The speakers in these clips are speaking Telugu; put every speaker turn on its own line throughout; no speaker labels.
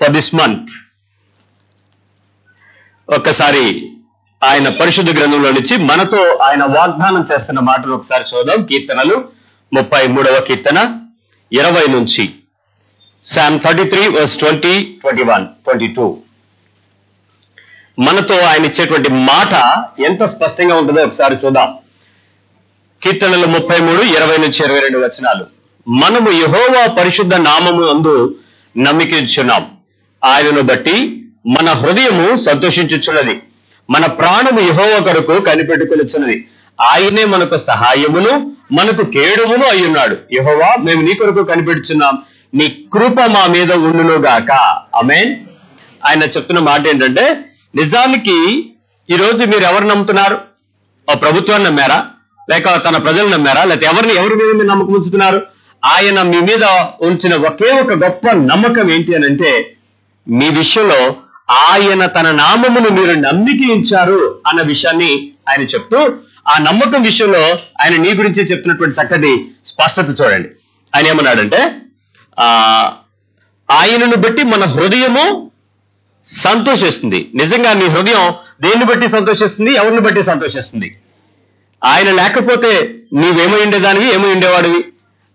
ఫర్ దిస్ మంత్ ఒక్కసారి ఆయన పరిశుద్ధ గ్రంథంలో నుంచి మనతో ఆయన వాగ్దానం చేస్తున్న మాటలు ఒకసారి చూద్దాం కీర్తనలు ముప్పై మూడవ కీర్తన ఇరవై నుంచి psalm thirty three verse twenty twenty one twenty two మనతో ఆయన ఇచ్చేటువంటి మాట ఎంత స్పష్టంగా ఉంటుందో ఒకసారి చూద్దాం కీర్తనలు ముప్పై మూడు ఇరవై నుంచి ఇరవై రెండు వచనాలు మనము యహోవా పరిశుద్ధ నామము అందు నమ్మికించున్నాం ఆయనను బట్టి మన హృదయము సంతోషించుచున్నది మన ప్రాణము యహోవ కొరకు కనిపెట్టుకొనిచున్నది ఆయనే మనకు సహాయమును మనకు కేడుమును అయ్యున్నాడు యహోవా మేము నీ కొరకు కనిపెడుచున్నాం నీ కృప మా మీద ఉండునుగాక అమేన్ ఆయన చెప్తున్న మాట ఏంటంటే నిజానికి ఈ రోజు మీరు ఎవరు నమ్ముతున్నారు ఆ ప్రభుత్వాన్ని నమ్మారా లేక తన ప్రజలు నమ్మారా లేకపోతే ఎవరిని ఎవరి మీద మీరు నమ్మకం ఉంచుతున్నారు ఆయన మీ మీద ఉంచిన ఒకే ఒక గొప్ప నమ్మకం ఏంటి అని అంటే మీ విషయంలో ఆయన తన నామమును మీరు నమ్మికి ఉంచారు అన్న విషయాన్ని ఆయన చెప్తూ ఆ నమ్మకం విషయంలో ఆయన నీ గురించి చెప్తున్నటువంటి చక్కటి స్పష్టత చూడండి ఆయన ఏమన్నాడంటే ఆ ఆయనను బట్టి మన హృదయము సంతోషిస్తుంది నిజంగా నీ హృదయం దేన్ని బట్టి సంతోషిస్తుంది ఎవరిని బట్టి సంతోషిస్తుంది ఆయన లేకపోతే నీవేమై ఉండేదానివి ఏమై ఉండేవాడివి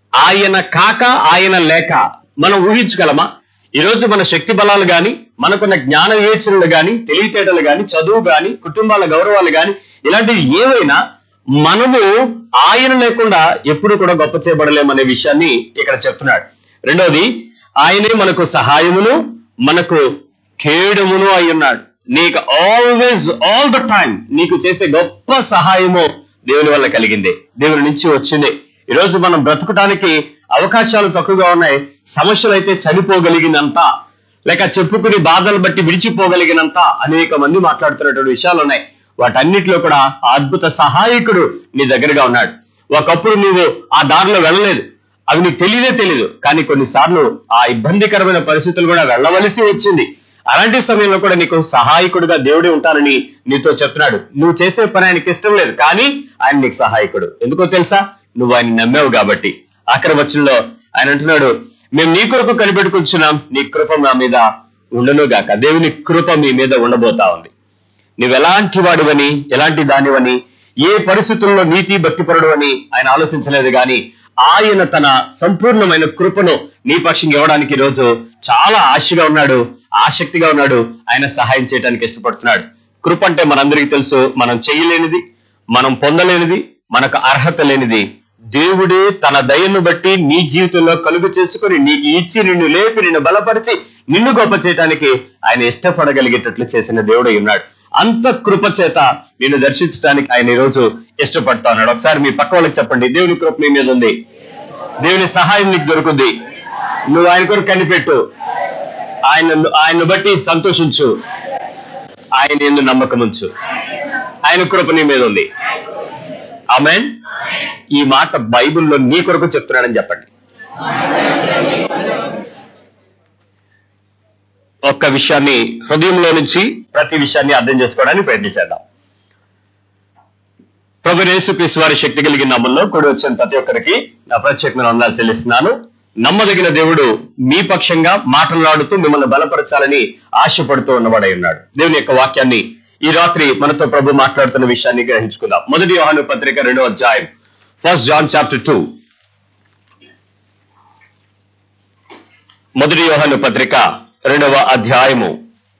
ఆయన కాక ఆయన లేక మనం ఊహించగలమా ఈరోజు మన శక్తి బలాలు గాని మనకున్న జ్ఞాన వివేచనలు గాని తెలివితేటలు గాని చదువు గాని కుటుంబాల గౌరవాలు గాని ఇలాంటివి ఏవైనా మనము ఆయన లేకుండా ఎప్పుడు కూడా గొప్ప చేయబడలేమనే విషయాన్ని ఇక్కడ చెప్తున్నాడు రెండోది ఆయనే మనకు సహాయమును మనకు ఖేడమును అయి ఉన్నాడు నీకు ఆల్వేస్ ఆల్ ద టైం నీకు చేసే గొప్ప సహాయము దేవుని వల్ల కలిగింది దేవుని నుంచి వచ్చింది ఈరోజు మనం బ్రతకటానికి అవకాశాలు తక్కువగా ఉన్నాయి సమస్యలు అయితే చనిపోగలిగినంత లేక చెప్పుకుని బాధలు బట్టి విడిచిపోగలిగినంత అనేక మంది మాట్లాడుతున్నటువంటి విషయాలు ఉన్నాయి వాటన్నిటిలో కూడా ఆ అద్భుత సహాయకుడు నీ దగ్గరగా ఉన్నాడు ఒకప్పుడు నీవు ఆ దారిలో వెళ్ళలేదు అవి నీకు తెలియదే తెలియదు కానీ కొన్నిసార్లు ఆ ఇబ్బందికరమైన పరిస్థితులు కూడా వెళ్ళవలసి వచ్చింది అలాంటి సమయంలో కూడా నీకు సహాయకుడుగా దేవుడే ఉంటానని నీతో చెప్తున్నాడు నువ్వు చేసే పని ఆయనకి ఇష్టం లేదు కానీ ఆయన నీకు సహాయకుడు ఎందుకో తెలుసా నువ్వు ఆయన నమ్మావు కాబట్టి ఆఖరి వచనంలో ఆయన అంటున్నాడు మేము నీ కొరకు కనిపెట్టుకుంటున్నాం నీ కృప మా మీద ఉండను గాక దేవుని కృప మీ మీద ఉండబోతా ఉంది నువ్వు ఎలాంటి వాడివని ఎలాంటి దానివని ఏ పరిస్థితుల్లో నీతి భక్తిపరుడు అని ఆయన ఆలోచించలేదు గాని ఆయన తన సంపూర్ణమైన కృపను నీ పక్షంగా ఇవ్వడానికి ఈ రోజు చాలా ఆశగా ఉన్నాడు ఆసక్తిగా ఉన్నాడు ఆయన సహాయం చేయడానికి ఇష్టపడుతున్నాడు కృప అంటే మనందరికీ తెలుసు మనం చేయలేనిది మనం పొందలేనిది మనకు అర్హత లేనిది దేవుడే తన దయను బట్టి నీ జీవితంలో కలుగు చేసుకుని నీకు ఇచ్చి నిన్ను లేపి నిన్ను బలపరిచి నిన్ను గొప్ప చేయడానికి ఆయన ఇష్టపడగలిగేటట్లు చేసిన దేవుడై ఉన్నాడు అంత కృప చేత నిన్ను దర్శించడానికి ఆయన ఈ రోజు ఇష్టపడతా ఉన్నాడు ఒకసారి మీ పక్క వాళ్ళకి చెప్పండి దేవుని కృప నీ మీద ఉంది దేవుని సహాయం నీకు దొరుకుద్ది నువ్వు ఆయన కొరకు కనిపెట్టు ఆయన ఆయన్ను బట్టి సంతోషించు ఆయన ఎందు నమ్మకం ఉంచు ఆయన కృప నీ మీద ఉంది ఆమెన్ ఈ మాట బైబిల్లో నీ కొరకు చెప్తున్నాడని చెప్పండి ఒక్క విషయాన్ని హృదయంలో నుంచి ప్రతి విషయాన్ని అర్థం చేసుకోవడానికి ప్రయత్నించేద్దాం ప్రభు యేసుక్రీస్తు వారి శక్తి కలిగిన నామంలో కూడి వచ్చిన ప్రతి ఒక్కరికి నా ప్రత్యేకమైన వందనాలు చెల్లిస్తున్నాను నమ్మదగిన దేవుడు మీ పక్షంగా మాట్లాడుతూ మిమ్మల్ని బలపరచాలని ఆశపడుతూ ఉన్నవాడై ఉన్నాడు దేవుని యొక్క వాక్యాన్ని ఈ రాత్రి మనతో ప్రభు మాట్లాడుతున్న విషయాన్ని గ్రహించుకుందాం మొదటి యోహాను పత్రిక రెండో అధ్యాయం ఫస్ట్ జాన్ చాప్టర్ టూ మొదటి యోహాను పత్రిక రెండవ అధ్యాయము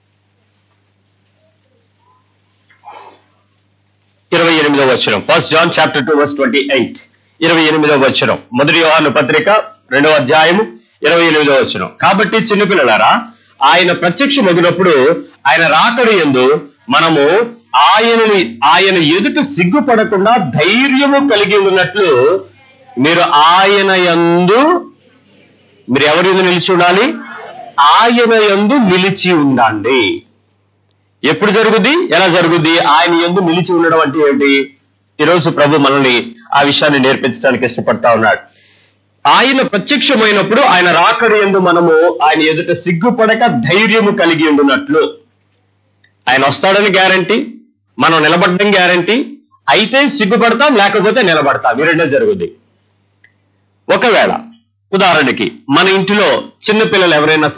ఇరవై ఎనిమిదవ వచనం first John chapter two verse twenty eight ఇరవై ఎనిమిదవ వచనం మొదటి యోహాను పత్రిక రెండవ అధ్యాయము ఇరవై ఎనిమిదవ వచనం కాబట్టి చిన్నపిల్లలారా ఆయన ప్రత్యక్షమగినప్పుడు ఆయన రాకడి ఎందు మనము ఆయనని ఆయన ఎదుట సిగ్గుపడకుండా ధైర్యము కలిగి ఉన్నట్లు మీరు ఆయన యందు మీరు ఎవరి యందు నిలిచి ఉండాలి ఆయన యందు నిలిచి ఉండండి ఎప్పుడు జరుగుద్ది ఎలా జరుగుద్ది ఆయన ఎందు నిలిచి ఉండడం అంటే ఏంటి ఈరోజు ప్రభు మనల్ని ఆ విషయాన్ని నేర్పించడానికి ఇష్టపడతా ఉన్నాడు ఆయన ప్రత్యక్షమైనప్పుడు ఆయన రాకడి ఎందు మనము ఆయన ఎదుట సిగ్గుపడక ధైర్యము కలిగి ఉండున్నట్లు ఆయన వస్తాడని గ్యారంటీ మనం నిలబడడం గ్యారంటీ అయితే సిగ్గుపడతాం లేకపోతే నిలబడతాం ఈ రెండే జరుగుద్ది ఒకవేళ ఉదాహరణకి మన ఇంటిలో చిన్నపిల్లలు ఎవరైనా సరే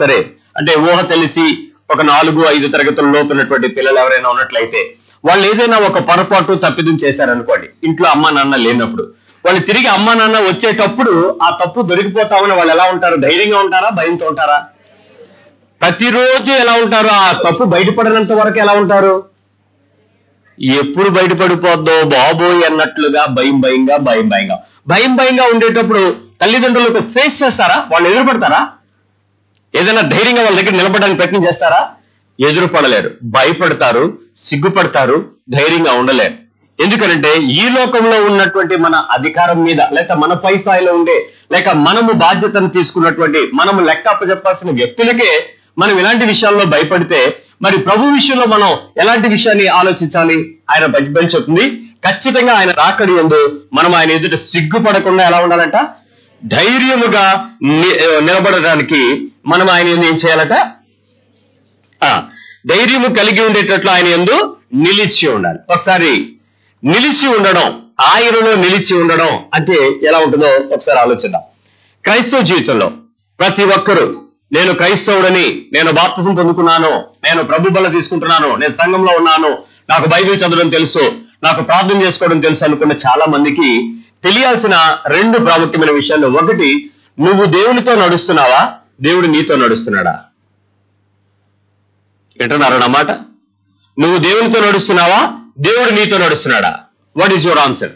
అంటే ఊహ తెలిసి ఒక నాలుగు ఐదు తరగతుల లోపు ఉన్నటువంటి పిల్లలు ఎవరైనా ఉన్నట్లయితే వాళ్ళు ఏదైనా ఒక పొరపాటు తప్పిదం చేశారనుకోండి ఇంట్లో అమ్మా నాన్న లేనప్పుడు వాళ్ళు తిరిగి అమ్మా నాన్న వచ్చేటప్పుడు ఆ తప్పు దొరికిపోతామని వాళ్ళు ఎలా ఉంటారు ధైర్యంగా ఉంటారా భయంతో ఉంటారా ప్రతిరోజు ఎలా ఉంటారు ఆ తప్పు బయటపడినంత వరకు ఎలా ఉంటారు ఎప్పుడు బయటపడిపోద్దో బాబోయ్ అన్నట్లుగా భయం భయంగా భయం భయంగా భయం భయంగా ఉండేటప్పుడు తల్లిదండ్రులకు ఫేస్ చేస్తారా వాళ్ళు ఎదురుపడతారా ఏదైనా ధైర్యంగా వాళ్ళ దగ్గర నిలబడడానికి ప్రయత్నం చేస్తారా ఎదురుపడలేరు భయపడతారు సిగ్గుపడతారు ధైర్యంగా ఉండలేరు ఎందుకనంటే ఈ లోకంలో ఉన్నటువంటి మన అధికారం మీద లేక మన పై స్థాయిలో ఉండే లేక మనము బాధ్యతను తీసుకున్నటువంటి మనము లెక్క చెప్పాల్సిన వ్యక్తులకే మనం ఇలాంటి విషయాల్లో భయపడితే మరి ప్రభు విషయంలో మనం ఎలాంటి విషయాన్ని ఆలోచించాలి ఆయన బైబిల్ చెప్తుంది ఖచ్చితంగా ఆయన రాకడి ఎందు మనం ఆయన ఎదుట సిగ్గుపడకుండా ఎలా ఉండాలంట ధైర్యముగా ని- నిలబడడానికి మనం ఆయన ఎందు ఏం చేయాలట ఆ, ధైర్యము కలిగి ఉండేటట్లు ఆయన ఎందు నిలిచి ఉండాలి ఒకసారి నిలిచి ఉండడం ఆయనలో నిలిచి ఉండడం అంటే ఎలా ఉంటుందో ఒకసారి ఆలోచిద్దాం క్రైస్తవ జీవితంలో ప్రతి ఒక్కరూ నేను క్రైస్తవుడని నేను బాప్తిసం పొందుకున్నాను నేను ప్రభు బల తీసుకుంటున్నాను నేను సంఘంలో ఉన్నాను నాకు బైబిల్ చదవడం తెలుసు నాకు ప్రార్థన చేసుకోవడం తెలుసు అనుకున్న చాలా మందికి తెలియాల్సిన రెండు ప్రాముఖ్యమైన విషయాలు ఒకటి నువ్వు దేవునితో నడుస్తున్నావా దేవుడు నీతో నడుస్తున్నాడా వింటున్నారా నా మాట నువ్వు దేవునితో నడుస్తున్నావా దేవుడు నీతో నడుస్తున్నాడా వాట్ ఈస్ యువర్ ఆన్సర్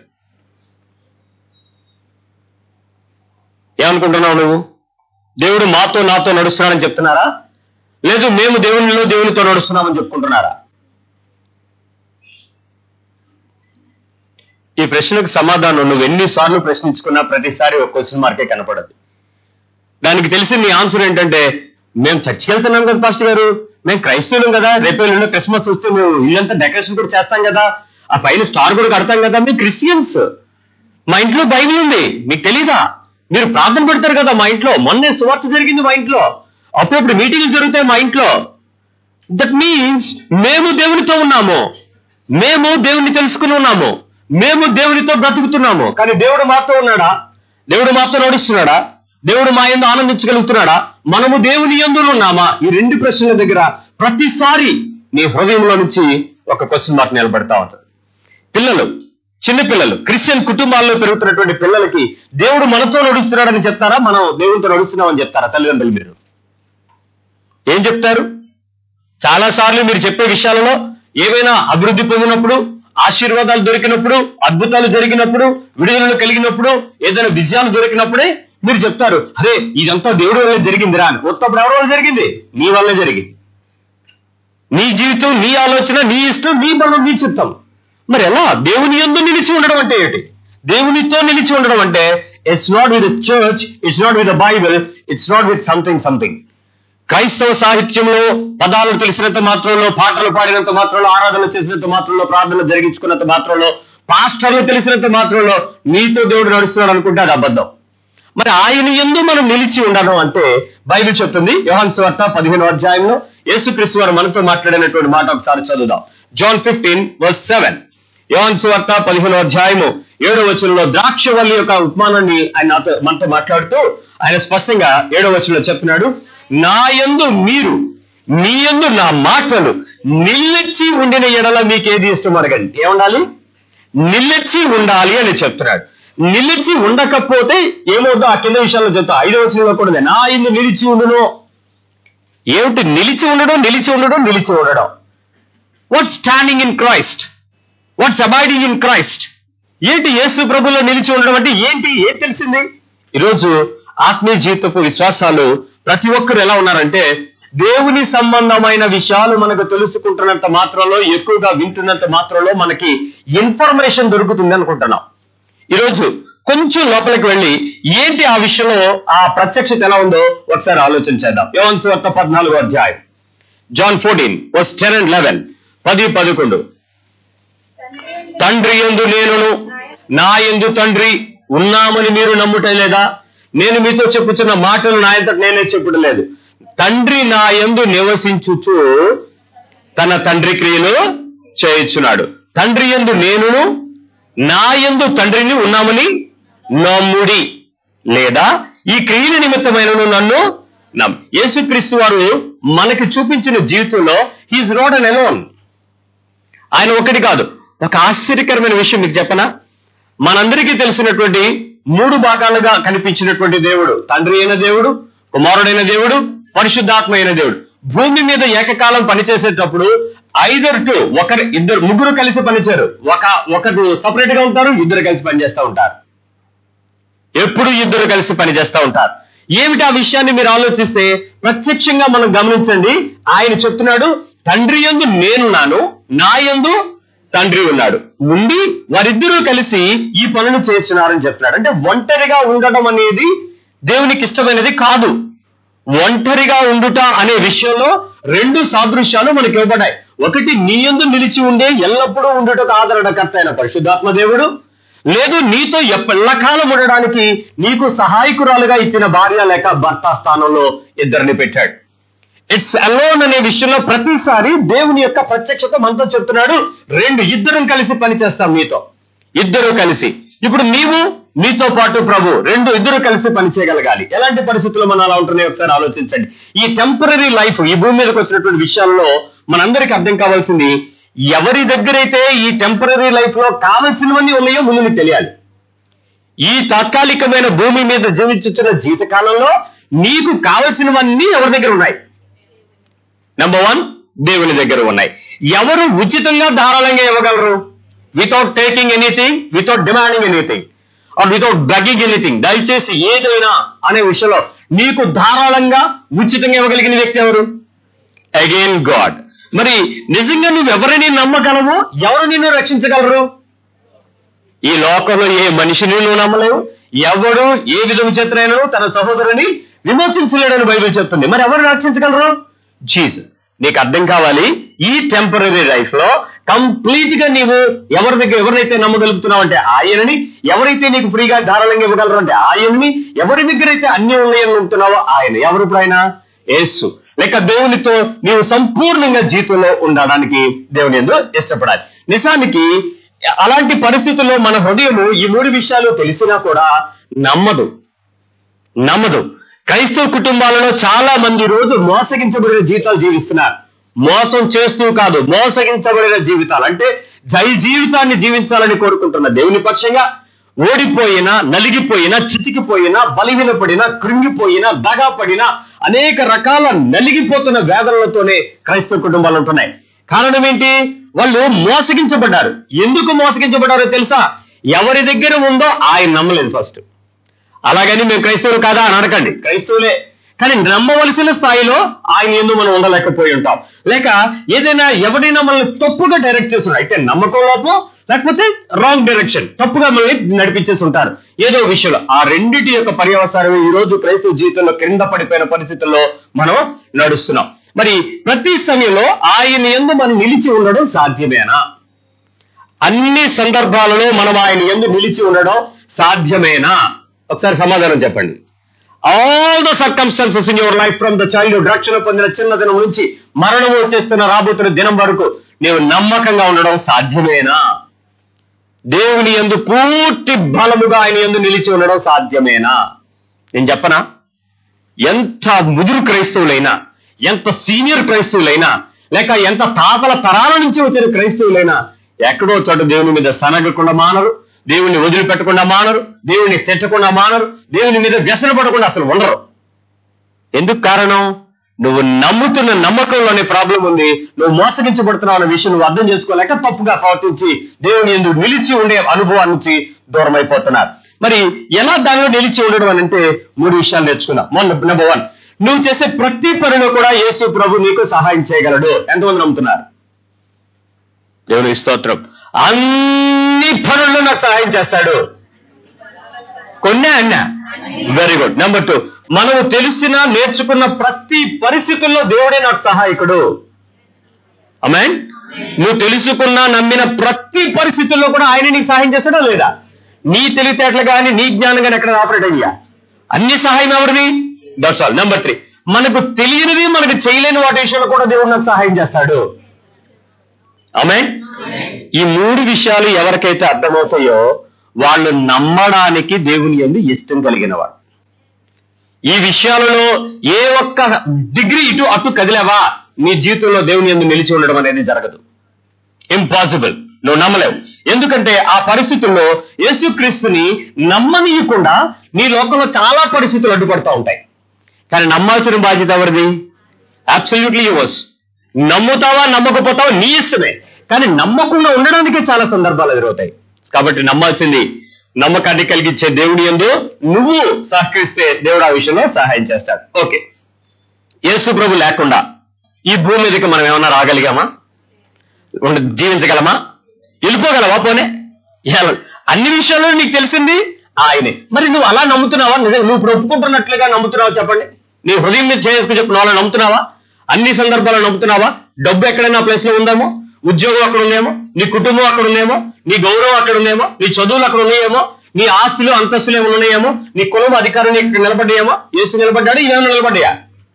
ఏమనుకుంటున్నావు నువ్వు దేవుడు మాతో నాతో నడుస్తున్నాడని చెప్తున్నారా లేదు మేము దేవునిలో దేవునితో నడుస్తున్నామని చెప్పుకుంటున్నారా ఈ ప్రశ్నకు సమాధానం నువ్వు ఎన్నిసార్లు ప్రశ్నించుకున్నా ప్రతిసారి ఒక క్వశ్చన్ మార్కే కనపడదు దానికి తెలిసి నీ ఆన్సర్ ఏంటంటే మేము చర్చికి వెళ్తున్నాం కదా పాస్టర్ గారు మేము క్రైస్తవులం కదా రేపు ఎల్లుండి క్రిస్మస్ వస్తే మేము ఇల్లంతా డెకరేషన్ కూడా చేస్తాం కదా ఆ పైన స్టార్ కూడా కడతాం కదా మేము క్రిస్టియన్స్ మా ఇంట్లో బైబిల్ ఉంది మీకు తెలీదా మీరు ప్రార్థన పెడతారు కదా మా ఇంట్లో మొన్నే సువార్త జరిగింది మా ఇంట్లో అప్పుడప్పుడు మీటింగ్లు జరుగుతాయి మా ఇంట్లో దట్ మీన్స్ మేము దేవునితో ఉన్నాము మేము దేవుణ్ణి తెలుసుకుని ఉన్నాము మేము దేవునితో బ్రతుకుతున్నాము కానీ దేవుడు మాతో ఉన్నాడా దేవుడు మాతో నడుస్తున్నాడా దేవుడు మా ఎందు ఆనందించగలుగుతున్నాడా మనము దేవుని ఎందు ఉన్నామా ఈ రెండు ప్రశ్నల దగ్గర ప్రతిసారి నీ హృదయంలో నుంచి ఒక క్వశ్చన్ మార్క్ నిలబడతా ఉంటుంది పిల్లలు చిన్న పిల్లలు క్రిస్టియన్ కుటుంబాల్లో పెరుగుతున్నటువంటి పిల్లలకి దేవుడు మనతో నడుస్తున్నాడని చెప్తారా మనం దేవునితో నడుస్తున్నామని చెప్తారా తల్లిదండ్రులు మీరు ఏం చెప్తారు చాలా సార్లు మీరు చెప్పే విషయాలలో ఏవైనా అభివృద్ధి పొందినప్పుడు ఆశీర్వాదాలు దొరికినప్పుడు అద్భుతాలు జరిగినప్పుడు విడుదలలు కలిగినప్పుడు ఏదైనా విజయాలు దొరికినప్పుడే మీరు చెప్తారు అరే ఇదంతా దేవుడి వల్ల జరిగిందిరా అని ఉత్తప్పుడు ఎవరి వల్ల జరిగింది నీ వల్లే జరిగింది నీ జీవితం నీ ఆలోచన నీ ఇష్టం నీ బలం నీ చిత్తం మరి ఎలా దేవుని ఎందు నిలిచి ఉండడం అంటే ఏంటి దేవునితో నిలిచి ఉండడం అంటే it's not with church it's not with Bible it's not with something something క్రైస్తవ సాహిత్యంలో పదాలు తెలిసినంత మాత్రంలో పాటలు పాడినంత మాత్రంలో ఆరాధన చేసినంత మాత్రంలో ప్రార్థన జరిగించుకున్నంత మాత్రంలో పాస్టర్లు తెలిసినంత మాత్రంలో నీతో దేవుడు నడుస్తున్నాడు అనుకుంటే అది అబద్ధం మరి ఆయన ఎందు మనం నిలిచి ఉండడం అంటే బైబిల్ చెప్తుంది యోహన్ స్వార్త పదిహేను అధ్యాయంలో యేసుక్రీస్తు వారు మనతో మాట్లాడినటువంటి మాట ఒకసారి చదువుదాం జాన్ ఫిఫ్టీన్ వర్స్ సెవెన్ యోహన్ స్వార్త పదిహేను అధ్యాయము ఏడో వచనంలో ద్రాక్షవల్లి యొక్క ఉపమానాన్ని ఆయన నాతో మనతో మాట్లాడుతూ ఆయన స్పష్టంగా ఏడో వచనంలో చెప్తున్నాడు నా యందు మీరు మీ యందు నా మాటలు నిలిచి ఉండిన ఎడల మీకేది ఇష్టం అడగండి ఏముండాలి నిలిచి ఉండాలి అని చెప్తున్నాడు నిలిచి ఉండకపోతే ఏమవుతుందో ఆ కింద విషయాల్లో చెప్తా ఐదో వచనంలో కూడా ఉంది. నా ఇందు నిలిచి ఉండును ఏమిటి నిలిచి ఉండడం నిలిచి ఉండడం నిలిచి ఉండడం what standing in Christ what's abiding in Christ ఏంటి యేసు ప్రభులో నిలిచి ఉండడం అంటే ఏంటి ఏం తెలిసింది ఈరోజు ఆత్మీయ జీవితపు విశ్వాసాలు ప్రతి ఒక్కరు ఎలా ఉన్నారంటే దేవుని సంబంధమైన విషయాలు మనకు తెలుసుకుంటున్నంత మాత్రంలో ఎక్కువగా వింటున్నంత మాత్రంలో మనకి ఇన్ఫర్మేషన్ దొరుకుతుంది అనుకుంటున్నాం ఈరోజు కొంచెం లోపలికి వెళ్ళి ఏంటి ఆ విషయంలో ఆ ప్రత్యక్షత ఎలా ఉందో ఒకసారి ఆలోచన చేద్దాం యోన్ సువార్త పద్నాలుగో అధ్యాయం John fourteen verse ten and eleven పది పదకొండు తండ్రి ఎందు నేనును నా ఎందు తండ్రి ఉన్నామని మీరు నమ్ముట లేదా నేను మీతో చెప్పుచున్న మాటలు నా ఎంతట నేనే చెప్పుట లేదు తండ్రి నా ఎందు నివసించుచు తన తండ్రి క్రియలు చేయుచున్నాడు తండ్రి ఎందు నేనును నా ఎందు తండ్రిని ఉన్నామని నమ్ముడి లేదా ఈ క్రియల నిమిత్తమైనను నన్ను నమ్ యేసుక్రీస్తు వారు మనకి చూపించిన జీవితంలో హీఈస్ నాట్ అన్ ఎలోన్ ఆయన ఒకటి కాదు ఒక ఆశ్చర్యకరమైన విషయం మీకు చెప్పనా మనందరికీ తెలిసినటువంటి మూడు భాగాలుగా కనిపించినటువంటి దేవుడు తండ్రి అయిన దేవుడు కుమారుడైన దేవుడు పరిశుద్ధాత్మ అయిన దేవుడు భూమి మీద ఏకకాలం పనిచేసేటప్పుడు ఐదర్ టు ఒకరు ఇద్దరు ముగ్గురు కలిసి పనిచేయరు ఒక ఒకరు సపరేట్ గా ఉంటారు ఇద్దరు కలిసి పనిచేస్తూ ఉంటారు ఎప్పుడు ఇద్దరు కలిసి పనిచేస్తూ ఉంటారు ఏమిటి ఆ విషయాన్ని మీరు ఆలోచిస్తే ప్రత్యక్షంగా మనం గమనించండి ఆయన చెప్తున్నాడు తండ్రి యందు నేనున్నాను నా యందు తండ్రి ఉన్నాడు ఉండి వారిద్దరూ కలిసి ఈ పనులు చేస్తున్నారని చెప్తున్నాడు అంటే ఒంటరిగా ఉండడం అనేది దేవునికి ఇష్టమైనది కాదు ఒంటరిగా ఉండుట అనే విషయంలో రెండు సాదృశ్యాలు మనకి ఇవ్వబడ్డాయి ఒకటి నీ యందు నిలిచి ఉండే ఎల్లప్పుడూ ఉండుటకు ఆదరణకర్త అయిన పరిశుద్ధాత్మ దేవుడు లేదు నీతో ఎల్లకాలం ఉండడానికి నీకు సహాయకురాలుగా ఇచ్చిన భార్య లేక భర్త స్థానంలో ఇద్దరిని పెట్టాడు ఇట్స్ అలోన్ అనే విషయంలో ప్రతిసారి దేవుని యొక్క ప్రత్యక్షత మనతో చెప్తున్నాడు రెండు ఇద్దరం కలిసి పనిచేస్తాం నీతో ఇద్దరు కలిసి ఇప్పుడు నీవు నీతో పాటు ప్రభు రెండు ఇద్దరు కలిసి పనిచేయగలగాలి ఎలాంటి పరిస్థితుల్లో మనం అలా ఉంటున్నాయి ఒకసారి ఆలోచించండి ఈ టెంపరీ లైఫ్ ఈ భూమి మీదకి వచ్చినటువంటి విషయాల్లో మనందరికీ అర్థం కావాల్సింది ఎవరి దగ్గరైతే ఈ టెంపరీ లైఫ్ లో కావలసినవన్నీ ఉన్నాయో ముందు నీకు తెలియాలి ఈ తాత్కాలికమైన భూమి మీద జీవించుతున్న జీవితకాలంలో నీకు కావలసినవన్నీ ఎవరి దగ్గర ఉన్నాయి నెంబర్ వన్ దేవుని దగ్గర ఉన్నాయి ఎవరు ఉచితంగా ధారాళంగా ఇవ్వగలరు without taking anything without demanding anything or without bugging anything దయచేసి ఏదైనా అనే విషయంలో నీకు ధారాళంగా ఉచితంగా ఇవ్వగలిగిన వ్యక్తి ఎవరు అగైన్ గాడ్ మరి నిజంగా నువ్వు ఎవరిని నమ్మగలవు ఎవరు నిన్ను రక్షించగలరు ఈ లోకంలో ఏ మనిషిని నువ్వు నమ్మలేవు ఎవడు ఏ విధం చేతనైనా తన సహోదరుని విమోచించలేడని బైబిల్ చెప్తుంది మరి ఎవరు రక్షించగలరు జీస్ నీకు అర్థం కావాలి ఈ టెంపరీ లైఫ్ లో కంప్లీట్ గా నీవు ఎవరి దగ్గర ఎవరినైతే నమ్మగలుగుతున్నావు అంటే ఆయనని ఎవరైతే నీకు ఫ్రీగా ధారాళంగా ఇవ్వగలరు అంటే ఆయన్ని ఎవరి దగ్గర అయితే అన్ని ఉన్నాయని ఉంటున్నావో ఆయన ఎవరు ఇప్పుడు ఆయన యేసు లేక దేవునితో నీవు సంపూర్ణంగా జీవితంలో ఉండడానికి దేవుని ఎందు ఇష్టపడాలి నిజానికి అలాంటి పరిస్థితుల్లో మన హృదయము ఈ మూడు విషయాలు తెలిసినా కూడా నమ్మదు నమ్మదు క్రైస్తవ కుటుంబాలలో చాలా మంది రోజు మోసగించబడిన జీవితాలు జీవిస్తున్నారు మోసం చేస్తూ కాదు మోసగించబడిన జీవితాలు అంటే జై జీవితాన్ని జీవించాలని కోరుకుంటున్న దేవుని పక్షంగా ఓడిపోయినా నలిగిపోయినా చితికిపోయినా బలహీనపడినా కృంగిపోయినా దగాపడినా అనేక రకాల నలిగిపోతున్న వేదనలతోనే క్రైస్తవ కుటుంబాలు ఉంటున్నాయి కారణం ఏంటి వాళ్ళు మోసగించబడ్డారు ఎందుకు మోసగించబడ్డారో తెలుసా ఎవరి దగ్గర ఉందో ఆయన నమ్మలేదు ఫస్ట్ అలాగని మేము క్రైస్తవులు కాదా అని అడగండి క్రైస్తవులే కానీ నమ్మవలసిన స్థాయిలో ఆయన ఎందు మనం ఉండలేకపోయి ఉంటాం లేక ఏదైనా ఎవరైనా మనల్ని తప్పుగా డైరెక్ట్ చేస్తున్నారు అయితే నమ్మకం లోపం లేకపోతే రాంగ్ డైరెక్షన్ తప్పుగా మనల్ని నడిపించేసి ఉంటారు ఏదో విషయంలో ఆ రెండిటి యొక్క పర్యవసానమే ఈ రోజు క్రైస్తవ జీవితంలో క్రింద పడిపోయిన పరిస్థితుల్లో మనం నడుస్తున్నాం మరి ప్రతి సమయంలో ఆయన ఎందు మనం నిలిచి ఉండడం సాధ్యమేనా అన్ని సందర్భాలలో మనం ఆయన ఎందు నిలిచి ఉండడం సాధ్యమేనా ఒకసారి సమాధానం చెప్పండి all the circumstances in your life from the childhood రక్షణ పొందిన చిన్న దినం నుంచి మరణం వచ్చేస్తున్న రాబోతున్న దినం వరకు నీవు నమ్మకంగా ఉండడం సాధ్యమేనా దేవుని ఎందు పూర్తి బలముగా ఆయన ఎందు నిలిచి ఉండడం సాధ్యమేనా నేను చెప్పనా ఎంత ముదురు క్రైస్తవులైనా ఎంత సీనియర్ క్రైస్తవులైనా లేక ఎంత తాతల తరాల నుంచి వచ్చిన క్రైస్తవులైనా ఎక్కడో చోట దేవుని మీద సనగకుండా మానరు దేవుణ్ణి వదిలిపెట్టకుండా మానరు దేవుణ్ణి తిట్టకుండా మానరు దేవుని మీద వ్యసన పడకుండా అసలు ఉండరు ఎందుకు కారణం నువ్వు నమ్ముతున్న నమ్మకంలోనే ప్రాబ్లం ఉంది నువ్వు మోసగించబడుతున్నావు అన్న విషయం నువ్వు అర్థం చేసుకోలేక తప్పుగా ప్రవర్తించి దేవుని ఎందుకు నిలిచి ఉండే అనుభవం నుంచి దూరం అయిపోతున్నారు మరి ఎలా దానిలో నిలిచి ఉండడం అని అంటే మూడు విషయాలు నేర్చుకున్నాం మొన్న నెంబర్ వన్ నువ్వు చేసే ప్రతి పనిలో కూడా యేసు ప్రభు నీకు సహాయం చేయగలడు ఎంతమంది నమ్ముతున్నారు దేవుని స్తోత్రం అన్ని పనుల్లో నాకు సహాయం చేస్తాడు కొన్నే అన్నా వెరీ గుడ్ నెంబర్ టూ మనము తెలిసిన నేర్చుకున్న ప్రతి పరిస్థితుల్లో దేవుడే నాకు సహాయకుడు అమ్మాయి నువ్వు తెలుసుకున్న నమ్మిన ప్రతి పరిస్థితుల్లో కూడా ఆయన నీకు సహాయం చేస్తాడా లేదా నీ తెలివితేటలు కానీ నీ జ్ఞానం కానీ ఎక్కడ ఆపరేట్ అయ్యా అన్ని సహాయం ఎవరిది దట్స్ ఆల్ నెంబర్ త్రీ మనకు తెలియనిది మనకు చేయలేని వాటి విషయంలో కూడా దేవుడు నాకు సహాయం చేస్తాడు ఆమె ఈ మూడు విషయాలు ఎవరికైతే అర్థమవుతాయో వాళ్ళు నమ్మడానికి దేవుని ఎందు ఇష్టం కలిగిన వాడు ఈ విషయాలలో ఏ ఒక్క డిగ్రీ ఇటు అటు కదిలేవా నీ జీవితంలో దేవుని ఎందు నిలిచి ఉండడం అనేది జరగదు ఇంపాసిబుల్ నువ్వు నమ్మలేవు ఎందుకంటే ఆ పరిస్థితుల్లో యేసుక్రీస్తుని నమ్మనీయకుండా నీ లోకంలో చాలా పరిస్థితులు అడ్డుపడతా ఉంటాయి కానీ నమ్మాల్సిన బాధ్యత ఎవరిది అబ్సల్యూట్లీ యువర్స్ నమ్ముతావా నమ్మకపోతావా నీ ఇష్టమే కానీ నమ్మకుండా ఉండడానికే చాలా సందర్భాలు ఎదురవుతాయి కాబట్టి నమ్మాల్సింది నమ్మకాన్ని కలిగించే దేవుడి ఎందు నువ్వు సహకరిస్తే దేవుడు ఆ విషయంలో సహాయం చేస్తాడు ఓకే యేసు ప్రభు లేకుండా ఈ భూమి మీదకి మనం ఏమన్నా రాగలిగామా ఉండ- జీవించగలమా వెళ్ళిపోగలవా పోనే ఎలా- అన్ని విషయాల్లో నీకు తెలిసింది ఆయనే మరి నువ్వు అలా నమ్ముతున్నావా నిజంగా నువ్వు ఇప్పుడు ఒప్పుకుంటున్నట్లుగా నమ్ముతున్నావా చెప్పండి నీ హృదయం మీద చేసుకుని చెప్పిన వాళ్ళని నమ్ముతున్నావా అన్ని సందర్భాల్లో నమ్ముతున్నావా డబ్బు ఎక్కడైనా ప్లేస్ లో ఉందేమో ఉద్యోగం అక్కడ ఉందేమో నీ కుటుంబం అక్కడ ఉందేమో నీ గౌరవం అక్కడ ఉందేమో నీ చదువులు అక్కడ ఉన్నాయేమో నీ ఆస్తులు అంతస్తులు ఏమైనా ఉన్నాయేమో నీ కులం అధికారం నీకు నిలబడ్డాయేమో ఏసు నిలబడ్డాడు ఇవేమైనా నిలబడ్డాయా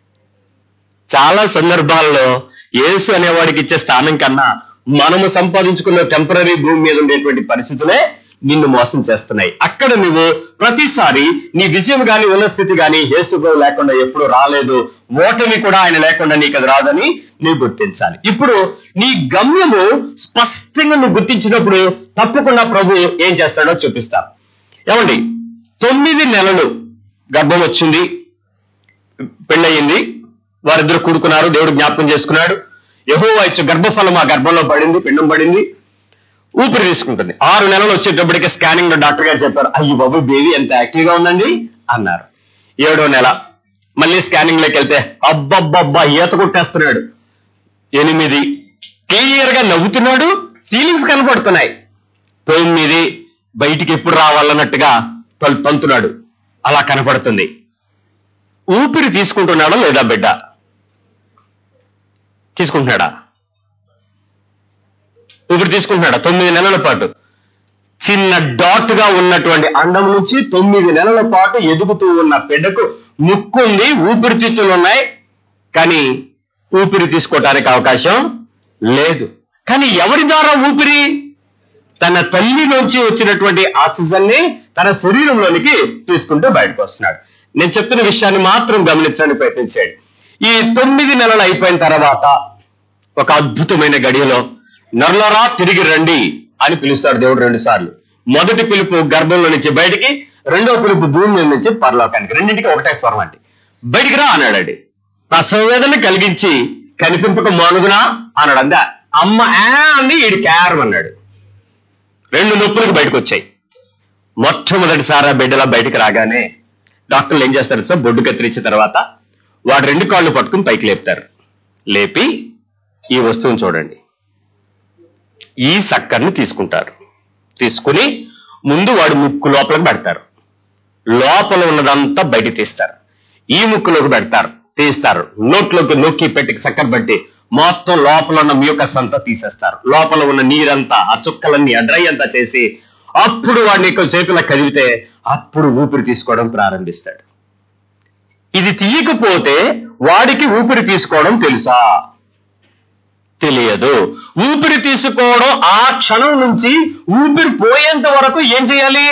చాలా సందర్భాల్లో యేసు అనేవాడికి ఇచ్చే స్థానం కన్నా మనము సంపాదించుకున్న టెంపరీ భూమి మీద ఉండేటువంటి పరిస్థితులే నిన్ను మోసం చేస్తున్నాయి అక్కడ నువ్వు ప్రతిసారి నీ విజయం గాని ఉన్న స్థితి గాని యేసు ప్రభు లేకుండా ఎప్పుడు రాలేదు ఓటమి కూడా ఆయన లేకుండా నీకు అది రాదని నీవు గుర్తించాలి ఇప్పుడు నీ గమ్యము స్పష్టంగా నువ్వు గుర్తించినప్పుడు తప్పకుండా ప్రభు ఏం చేస్తాడో చూపిస్తా ఏమండి తొమ్మిది నెలలు గర్భం వచ్చింది పెళ్ళయింది వారిద్దరు కూడుకున్నారు దేవుడు జ్ఞాపకం చేసుకున్నాడు యహో ఇచ్చే గర్భఫలం ఆ గర్భంలో పడింది పిండం పడింది ఊపిరి తీసుకుంటుంది ఆరు నెలలు వచ్చేటప్పటికి స్కానింగ్ లో డాక్టర్ గారు చెప్పారు అయ్యి బాబు బేబీ ఎంత యాక్టివ్ గా ఉందండి అన్నారు ఏడో నెల మళ్ళీ స్కానింగ్ లోకి వెళ్తే అబ్బబ్బబ్బా ఈత కొట్టేస్తున్నాడు ఎనిమిది క్లియర్ గా నవ్వుతున్నాడు ఫీలింగ్స్ కనపడుతున్నాయి తొమ్మిది బయటికి ఎప్పుడు రావాలన్నట్టుగా తొల్- తంతున్నాడు అలా కనపడుతుంది ఊపిరి తీసుకుంటున్నాడా లేదా బిడ్డ తీసుకుంటున్నాడా ఊపిరి తీసుకుంటున్నాడా తొమ్మిది నెలల పాటు చిన్న డాట్ గా ఉన్నటువంటి అండం నుంచి తొమ్మిది నెలల పాటు ఎదుగుతూ ఉన్న బిడ్డకు ముక్కు ఉంది ఊపిరితిత్తులు ఉన్నాయి కానీ ఊపిరి తీసుకోవటానికి అవకాశం లేదు కానీ ఎవరి ద్వారా ఊపిరి తన తల్లి నుంచి వచ్చినటువంటి ఆక్సిజన్ ని తన శరీరంలోనికి తీసుకుంటూ బయటకు వస్తున్నాడు నేను చెప్తున్న విషయాన్ని మాత్రం గమనించడానికి ప్రయత్నించండి ఈ తొమ్మిది నెలలు అయిపోయిన తర్వాత ఒక అద్భుతమైన గడియలో నర్లరా తిరిగి రండి అని పిలుస్తాడు దేవుడు రెండు సార్లు మొదటి పిలుపు గర్భంలో నుంచి బయటికి రెండో పిలుపు భూమి మీద నుంచి పరలోకానికి రెండింటికి ఒకటే స్వరం అండి బయటికి రా అన్నాడండి నా సంవేదన కలిగించి కనిపింపక మానుగునా అన్నాడు అందా అమ్మ ఆ అని ఈడు క్యారం అన్నాడు రెండు నొప్పులకు బయటకు వచ్చాయి మొట్టమొదటిసారి ఆ బిడ్డలా బయటకు రాగానే డాక్టర్లు ఏం చేస్తారు సార్ బొడ్డు కత్తిరించిన తర్వాత వాడు రెండు కాళ్ళు పట్టుకుని పైకి లేపుతారు లేపి ఈ వస్తువుని చూడండి ఈ సక్కర్ని తీసుకుంటారు తీసుకుని ముందు వాడు ముక్కు లోపలికి పెడతారు లోపల ఉన్నదంతా బయట తీస్తారు ఈ ముక్కులోకి పెడతారు తీస్తారు నోట్లోకి నొక్కి పెట్టి చక్కెర పెట్టి మొత్తం లోపల ఉన్న మ్యూకస్ అంతా తీసేస్తారు లోపల ఉన్న నీరంతా ఆ చుక్కలన్నీ ఆ డ్రై అంతా చేసి అప్పుడు వాడిని ఎక్కువ చేతులకు కదిలితే అప్పుడు ఊపిరి తీసుకోవడం ప్రారంభిస్తాడు ఇది తీయకపోతే వాడికి ఊపిరి తీసుకోవడం తెలుసా తెలియదు ఊపిరి తీసుకోవడం ఆ క్షణం నుంచి ఊపిరి పోయేంత వరకు ఏం చేయాలి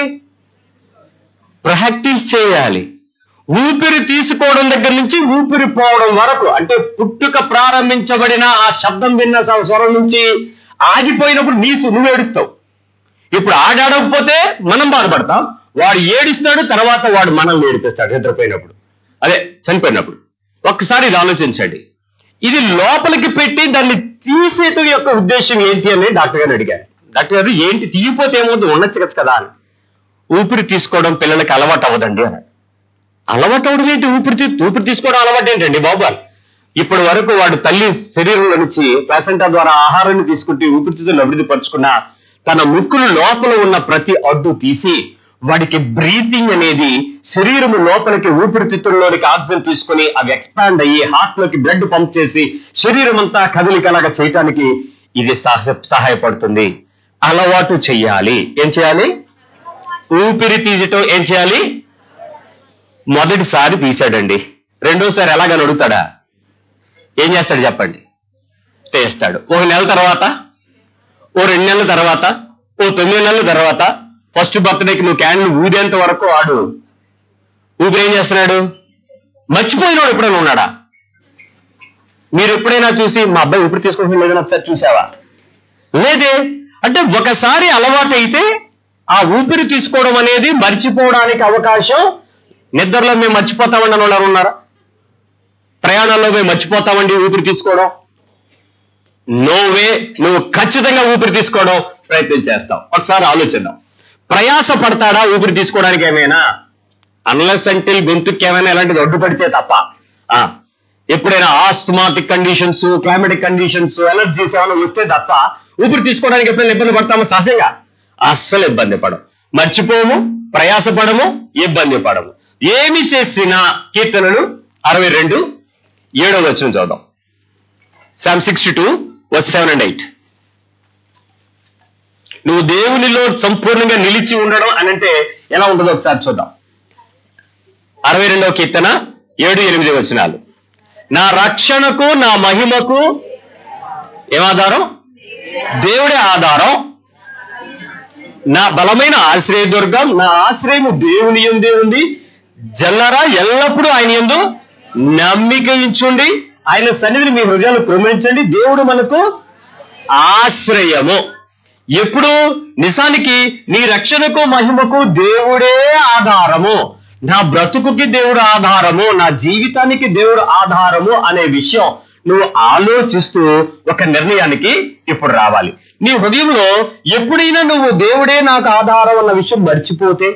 ప్రాక్టీస్ చేయాలి ఊపిరి తీసుకోవడం దగ్గర నుంచి ఊపిరి పోవడం వరకు అంటే పుట్టుక ప్రారంభించబడిన ఆ శబ్దం విన్న స- స్వరం నుంచి ఆగిపోయినప్పుడు నీసు నువ్వు ఏడుస్తావు ఇప్పుడు ఆడాడకపోతే మనం బాధపడతాం వాడు ఏడిస్తాడు తర్వాత వాడు మనల్ని ఏడిపిస్తాడు నిద్రపోయినప్పుడు అదే చనిపోయినప్పుడు ఒక్కసారి ఇది ఆలోచించండి ఇది లోపలికి పెట్టి దాన్ని తీసేయటం యొక్క ఉద్దేశం ఏంటి అని డాక్టర్ గారు అడిగారు డాక్టర్ గారు ఏంటి తీయపోతే ఏమవుతుంది ఉండొచ్చు కదా అని ఊపిరి తీసుకోవడం పిల్లలకి అలవాటు అవ్వదండి అని అలవాటు అవడం ఏంటి ఊపిరి తీ- ఊపిరి తీసుకోవడం అలవాటు ఏంటండి బాబు అని ఇప్పటి వరకు వాడు తల్లి శరీరంలో నుంచి ప్లాసెంటా ద్వారా ఆహారాన్ని తీసుకుంటే ఊపిరితిత్తులు అభివృద్ధి పరుచుకున్న తన ముక్కులు లోపల ఉన్న ప్రతి అడ్డు తీసి వాడికి బ్రీతింగ్ అనేది శరీరం లోపలికి ఊపిరితిత్తుల్లోనికి ఆక్సిజన్ తీసుకుని అవి ఎక్స్పాండ్ అయ్యి హార్ట్ లోకి బ్లడ్ పంప్ చేసి శరీరం అంతా కదలికలాగా చేయటానికి ఇది సహ- సహాయపడుతుంది అలవాటు చెయ్యాలి ఏం చేయాలి ఊపిరి తీయటం ఏం చేయాలి మొదటిసారి తీశాడండి రెండోసారి ఎలాగని అడుగుతాడా ఏం చేస్తాడు చెప్పండి చేస్తాడు ఒక నెల తర్వాత ఓ రెండు నెలల తర్వాత ఓ తొమ్మిది నెలల తర్వాత ఫస్ట్ బర్త్డేకి నువ్వు క్యాండిల్ ఊదేంత వరకు ఆడు ఊపిరి ఏం చేస్తున్నాడు మర్చిపోయినోడు ఎప్పుడైనా ఉన్నాడా మీరు ఎప్పుడైనా చూసి మా అబ్బాయి ఊపిరి తీసుకుంటున్నా లేదని ఒకసారి చూసావా లేదే అంటే ఒకసారి అలవాటు అయితే ఆ ఊపిరి తీసుకోవడం అనేది మర్చిపోవడానికి అవకాశం నిద్రలో మేము మర్చిపోతామండి అని వాళ్ళు ఉన్నారా ప్రయాణంలో మేము మర్చిపోతామండి ఊపిరి తీసుకోవడం నో వే నువ్వు ఖచ్చితంగా ఊపిరి తీసుకోవడం ప్రయత్నం చేస్తావు ఒకసారి ఆలోచిద్దాం ప్రయాస పడతాడా ఊపిరి తీసుకోవడానికి ఏమైనా అన్లెస్ అంటిల్ గొంతుకి ఏమైనా ఇలాంటిది అడ్డు పడితే తప్ప ఆ, ఎప్పుడైనా asthmatic conditions climatic conditions allergies ఏమైనా వస్తే తప్ప ఊపిరి తీసుకోవడానికి ఎప్పుడైనా ఇబ్బంది పడతామో సహజంగా అస్సలు ఇబ్బంది పడము మర్చిపోము ప్రయాసపడము ఇబ్బంది పడము ఏమి చేసినా కీర్తనలు అరవై రెండు ఏడవ వచ్చిన చూద్దాం psalm sixty two verse seven and eight నువ్వు దేవునిలో సంపూర్ణంగా నిలిచి ఉండడం అని అంటే ఎలా ఉంటుందో ఒకసారి చూద్దాం అరవై రెండవ కీర్తన ఏడు ఎనిమిది వచనాలు నా రక్షణకు నా మహిమకు ఏమాధారం దేవుడే ఆధారం నా బలమైన ఆశ్రయదుర్గం నా ఆశ్రయము దేవుని ఎందే ఉంది జల్లరా ఎల్లప్పుడూ ఆయన ఎందు నమ్మిక ఇచ్చుండి ఆయన సన్నిధిని మీ హృదయాలు కృమించండి దేవుడు మనకు ఆశ్రయము ఎప్పుడు నిజానికి నీ రక్షణకు మహిమకు దేవుడే ఆధారము నా బ్రతుకుకి దేవుడు ఆధారము నా జీవితానికి దేవుడు ఆధారము అనే విషయం నువ్వు ఆలోచిస్తూ ఒక నిర్ణయానికి ఇప్పుడు రావాలి నీ హృదయంలో ఎప్పుడైనా నువ్వు దేవుడే నాకు ఆధారం అన్న విషయం మర్చిపోతే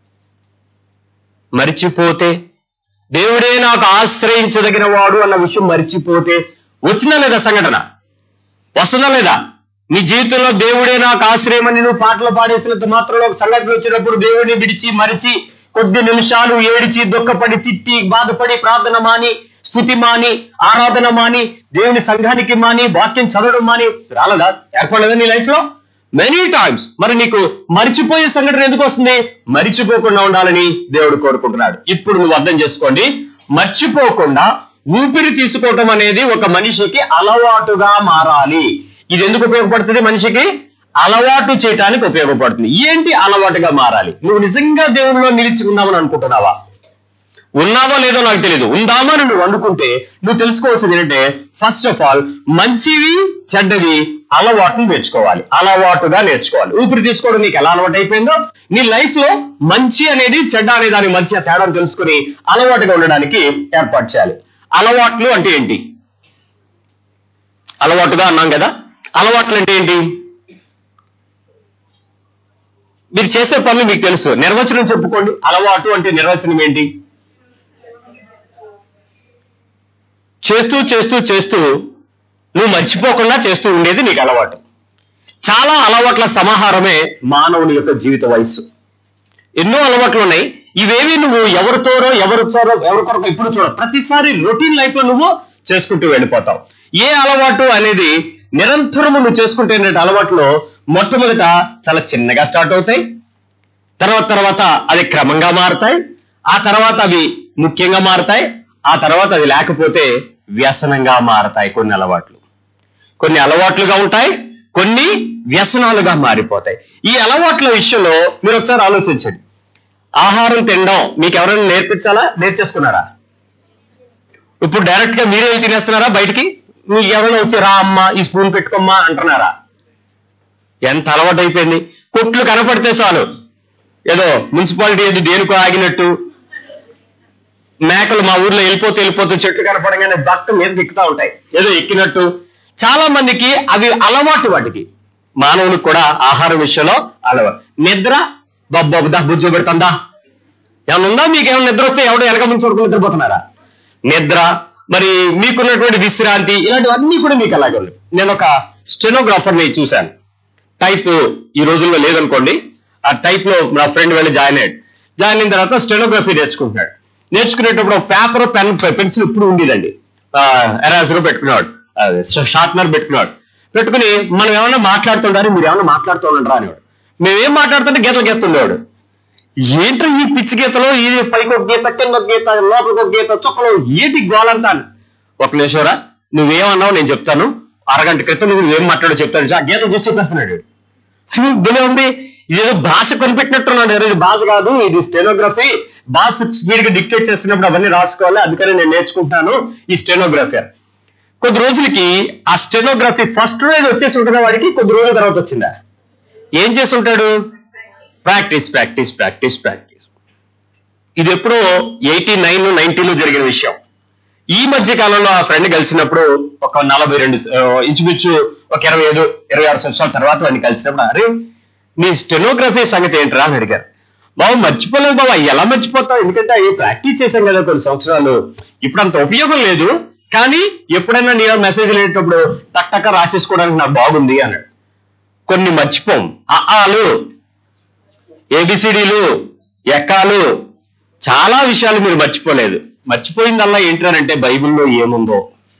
మరిచిపోతే దేవుడే నాకు ఆశ్రయించదగిన వాడు అన్న విషయం మరిచిపోతే వచ్చినా లేదా సంఘటన వస్తుందా లేదా నీ జీవితంలో దేవుడే నాకు ఆశ్రయమని నువ్వు పాటలు పాడేసినంత మాత్రంలో ఒక సంఘటన వచ్చినప్పుడు దేవుడిని విడిచి మరిచి కొద్ది నిమిషాలు ఏడిచి దుఃఖపడి తిట్టి బాధపడి ప్రార్థన మాని స్థుతి మాని ఆరాధన మాని దేవుని సంఘానికి మాని వాక్యం చదవడం మాని రాలదా ఏర్పడలేదా నీ లైఫ్ లో మెనీ టైమ్స్ మరి నీకు మరిచిపోయే సంఘటన ఎందుకు వస్తుంది మరిచిపోకుండా ఉండాలని దేవుడు కోరుకుంటున్నాడు ఇప్పుడు నువ్వు అర్థం చేసుకోండి మర్చిపోకుండా ఊపిరి తీసుకోవటం అనేది ఒక మనిషికి అలవాటుగా మారాలి ఇది ఎందుకు ఉపయోగపడుతుంది మనిషికి అలవాటు చేయటానికి ఉపయోగపడుతుంది ఏంటి అలవాటుగా మారాలి నువ్వు నిజంగా దేవునిలో నిలిచి ఉందామని అనుకుంటున్నావా ఉన్నావో లేదో నాకు తెలియదు ఉందామని నువ్వు అనుకుంటే నువ్వు తెలుసుకోవాల్సింది ఏంటంటే ఫస్ట్ ఆఫ్ ఆల్ మంచివి చెడ్డవి అలవాటును నేర్చుకోవాలి అలవాటుగా నేర్చుకోవాలి ఊపిరి తీసుకోవడం నీకు ఎలా అలవాటు అయిపోయిందో నీ లైఫ్ లో మంచి అనేది చెడ్డ అనే దాని మధ్య తేడాను తెలుసుకుని అలవాటుగా ఉండడానికి ఏర్పాటు చేయాలి అలవాట్లు అంటే ఏంటి అలవాటుగా అన్నాం కదా అలవాట్లు అంటే ఏంటి మీరు చేసే పనులు మీకు తెలుసు నిర్వచనం చెప్పుకోండి అలవాటు అంటే నిర్వచనం ఏంటి చేస్తూ చేస్తూ చేస్తూ నువ్వు మర్చిపోకుండా చేస్తూ ఉండేది నీకు అలవాటు చాలా అలవాట్ల సమాహారమే మానవుని యొక్క జీవిత వయస్సు ఎన్నో అలవాట్లు ఉన్నాయి ఇవేవి నువ్వు ఎవరితోరో ఎవరితోరో ఎవరి కొరకు ఇప్పుడు చూడ ప్రతిసారి రొటీన్ లైఫ్ లో నువ్వు చేసుకుంటూ వెళ్ళిపోతావు ఏ అలవాటు అనేది నిరంతరము నువ్వు చేసుకుంటే అలవాట్లో మొట్టమొదట చాలా చిన్నగా స్టార్ట్ అవుతాయి తర్వాత తర్వాత అది క్రమంగా మారుతాయి ఆ తర్వాత అవి ముఖ్యంగా మారుతాయి ఆ తర్వాత అది లేకపోతే వ్యసనంగా మారతాయి కొన్ని అలవాట్లు కొన్ని అలవాట్లుగా ఉంటాయి కొన్ని వ్యసనాలుగా మారిపోతాయి ఈ అలవాట్ల విషయంలో మీరు ఒకసారి ఆలోచించండి ఆహారం తినడం మీకు ఎవరైనా నేర్పించాలా నేర్చేసుకున్నారా ఇప్పుడు డైరెక్ట్ గా మీరే వెళ్ళి తినేస్తున్నారా బయటికి మీకు ఎవరైనా వచ్చి రా అమ్మా ఈ స్పూన్ పెట్టుకోమ్మా అంటున్నారా ఎంత అలవాటు అయిపోయింది కొట్లు కనపడితే చాలు ఏదో మున్సిపాలిటీ ఏదో దేనికో ఆగినట్టు మేకలు మా ఊర్లో వెళ్ళిపోతే వెళ్ళిపోతే చెట్లు కనపడంగానే దట్ట మీద దిక్కుతా ఉంటాయి ఏదో ఎక్కినట్టు చాలా మందికి అవి అలవాటు వాటికి మానవునికి కూడా ఆహారం విషయంలో అలవాటు నిద్ర బొబ్బ దా బుజ్జు పెడుతుందా ఏమన్నా ఉందా మీకు ఏమైనా నిద్ర వస్తే ఎవడో వెనక ముందు చూడుకుని నిద్రపోతున్నారా నిద్ర మరి మీకున్నటువంటి విశ్రాంతి ఇలాంటివన్నీ కూడా మీకు అలాగే ఉన్నాయి నేను ఒక స్టెనోగ్రాఫర్ ని చూశాను టైప్ ఈ రోజుల్లో లేదనుకోండి ఆ టైప్ లో నా ఫ్రెండ్ వెళ్ళి జాయిన్ అయ్యాడు జాయిన్ అయిన తర్వాత స్టెనోగ్రఫీ నేర్చుకుంటున్నాడు నేర్చుకునేటప్పుడు ఒక పేపర్ పెన్ పెన్సిల్ ఇప్పుడు ఉండేదండి ఎరాజర్ పెట్టుకున్నాడు షార్ప్నర్ పెట్టుకున్నాడు పెట్టుకుని మనం ఏమన్నా మాట్లాడుతుంటారు మీరు ఏమన్నా మాట్లాడుతూ ఉండరా అనేవాడు మేమేం మాట్లాడుతుంటే గీతలు గీస్తుండేవాడు ఏంట్రా ఈ పిచ్చి గీతలో ఈ పైకి ఒక గీత కింద ఒక గీత లోపలికి ఒక గీత చుక్కలో ఏంటి గోలంతా అని. ఒక నిమిషంరా నువ్వేమన్నావు నేను చెప్తాను అరగంట క్రితం నువ్వు నువ్వేం మాట్లాడో చెప్తాను ఆ గీత చూసి చెప్పేస్తున్నాడు భలే ఉంది ఇదేదో భాష కొనిపెట్టినట్టున్నాడు ఇది భాష కాదు ఇది స్టెనోగ్రఫీ బాస్ స్పీడ్ గా డిక్టేట్ చేస్తున్నప్పుడు అవన్నీ రాసుకోవాలి అందుకని నేను నేర్చుకుంటున్నాను ఈ స్టెనోగ్రఫీ అని. కొద్ది రోజులకి ఆ స్టెనోగ్రఫీ ఫస్ట్ రోజు వచ్చేసి ఉంటుందా వాడికి కొద్ది రోజుల తర్వాత వచ్చిందా ఏం చేసి ఉంటాడు ప్రాక్టీస్ ప్రాక్టీస్ ప్రాక్టీస్ ప్రాక్టీస్ ఇది ఎప్పుడో ఎయిటీ నైన్ నైన్టీలో జరిగిన విషయం ఈ మధ్య కాలంలో ఆ ఫ్రెండ్ కలిసినప్పుడు ఒక నలభై రెండు ఆ, ఇంచుమించు ఒక ఇరవై ఐదు ఇరవై ఆరు సంవత్సరాల తర్వాత వాడిని కలిసినప్పుడు అరే నీ స్టెనోగ్రఫీ సంగతి ఏంట్రా అని అడిగారు బాబు మర్చిపోలేదు బాబా ఎలా మర్చిపోతావు ఎందుకంటే అవి ప్రాక్టీస్ చేశాం కదా కొన్ని సంవత్సరాలు ఇప్పుడు అంత ఉపయోగం లేదు కానీ ఎప్పుడైనా నేను మెసేజ్ లేటప్పుడు టక్ టక్క రాసేసుకోవడానికి నాకు బాగుంది అన్నాడు కొన్ని మర్చిపోం ఆలు ఏబిసిడీలు ఎక్కాలు చాలా విషయాలు మీరు మర్చిపోలేదు మర్చిపోయిందల్లా ఏంటంటే బైబిల్లో ఏముందో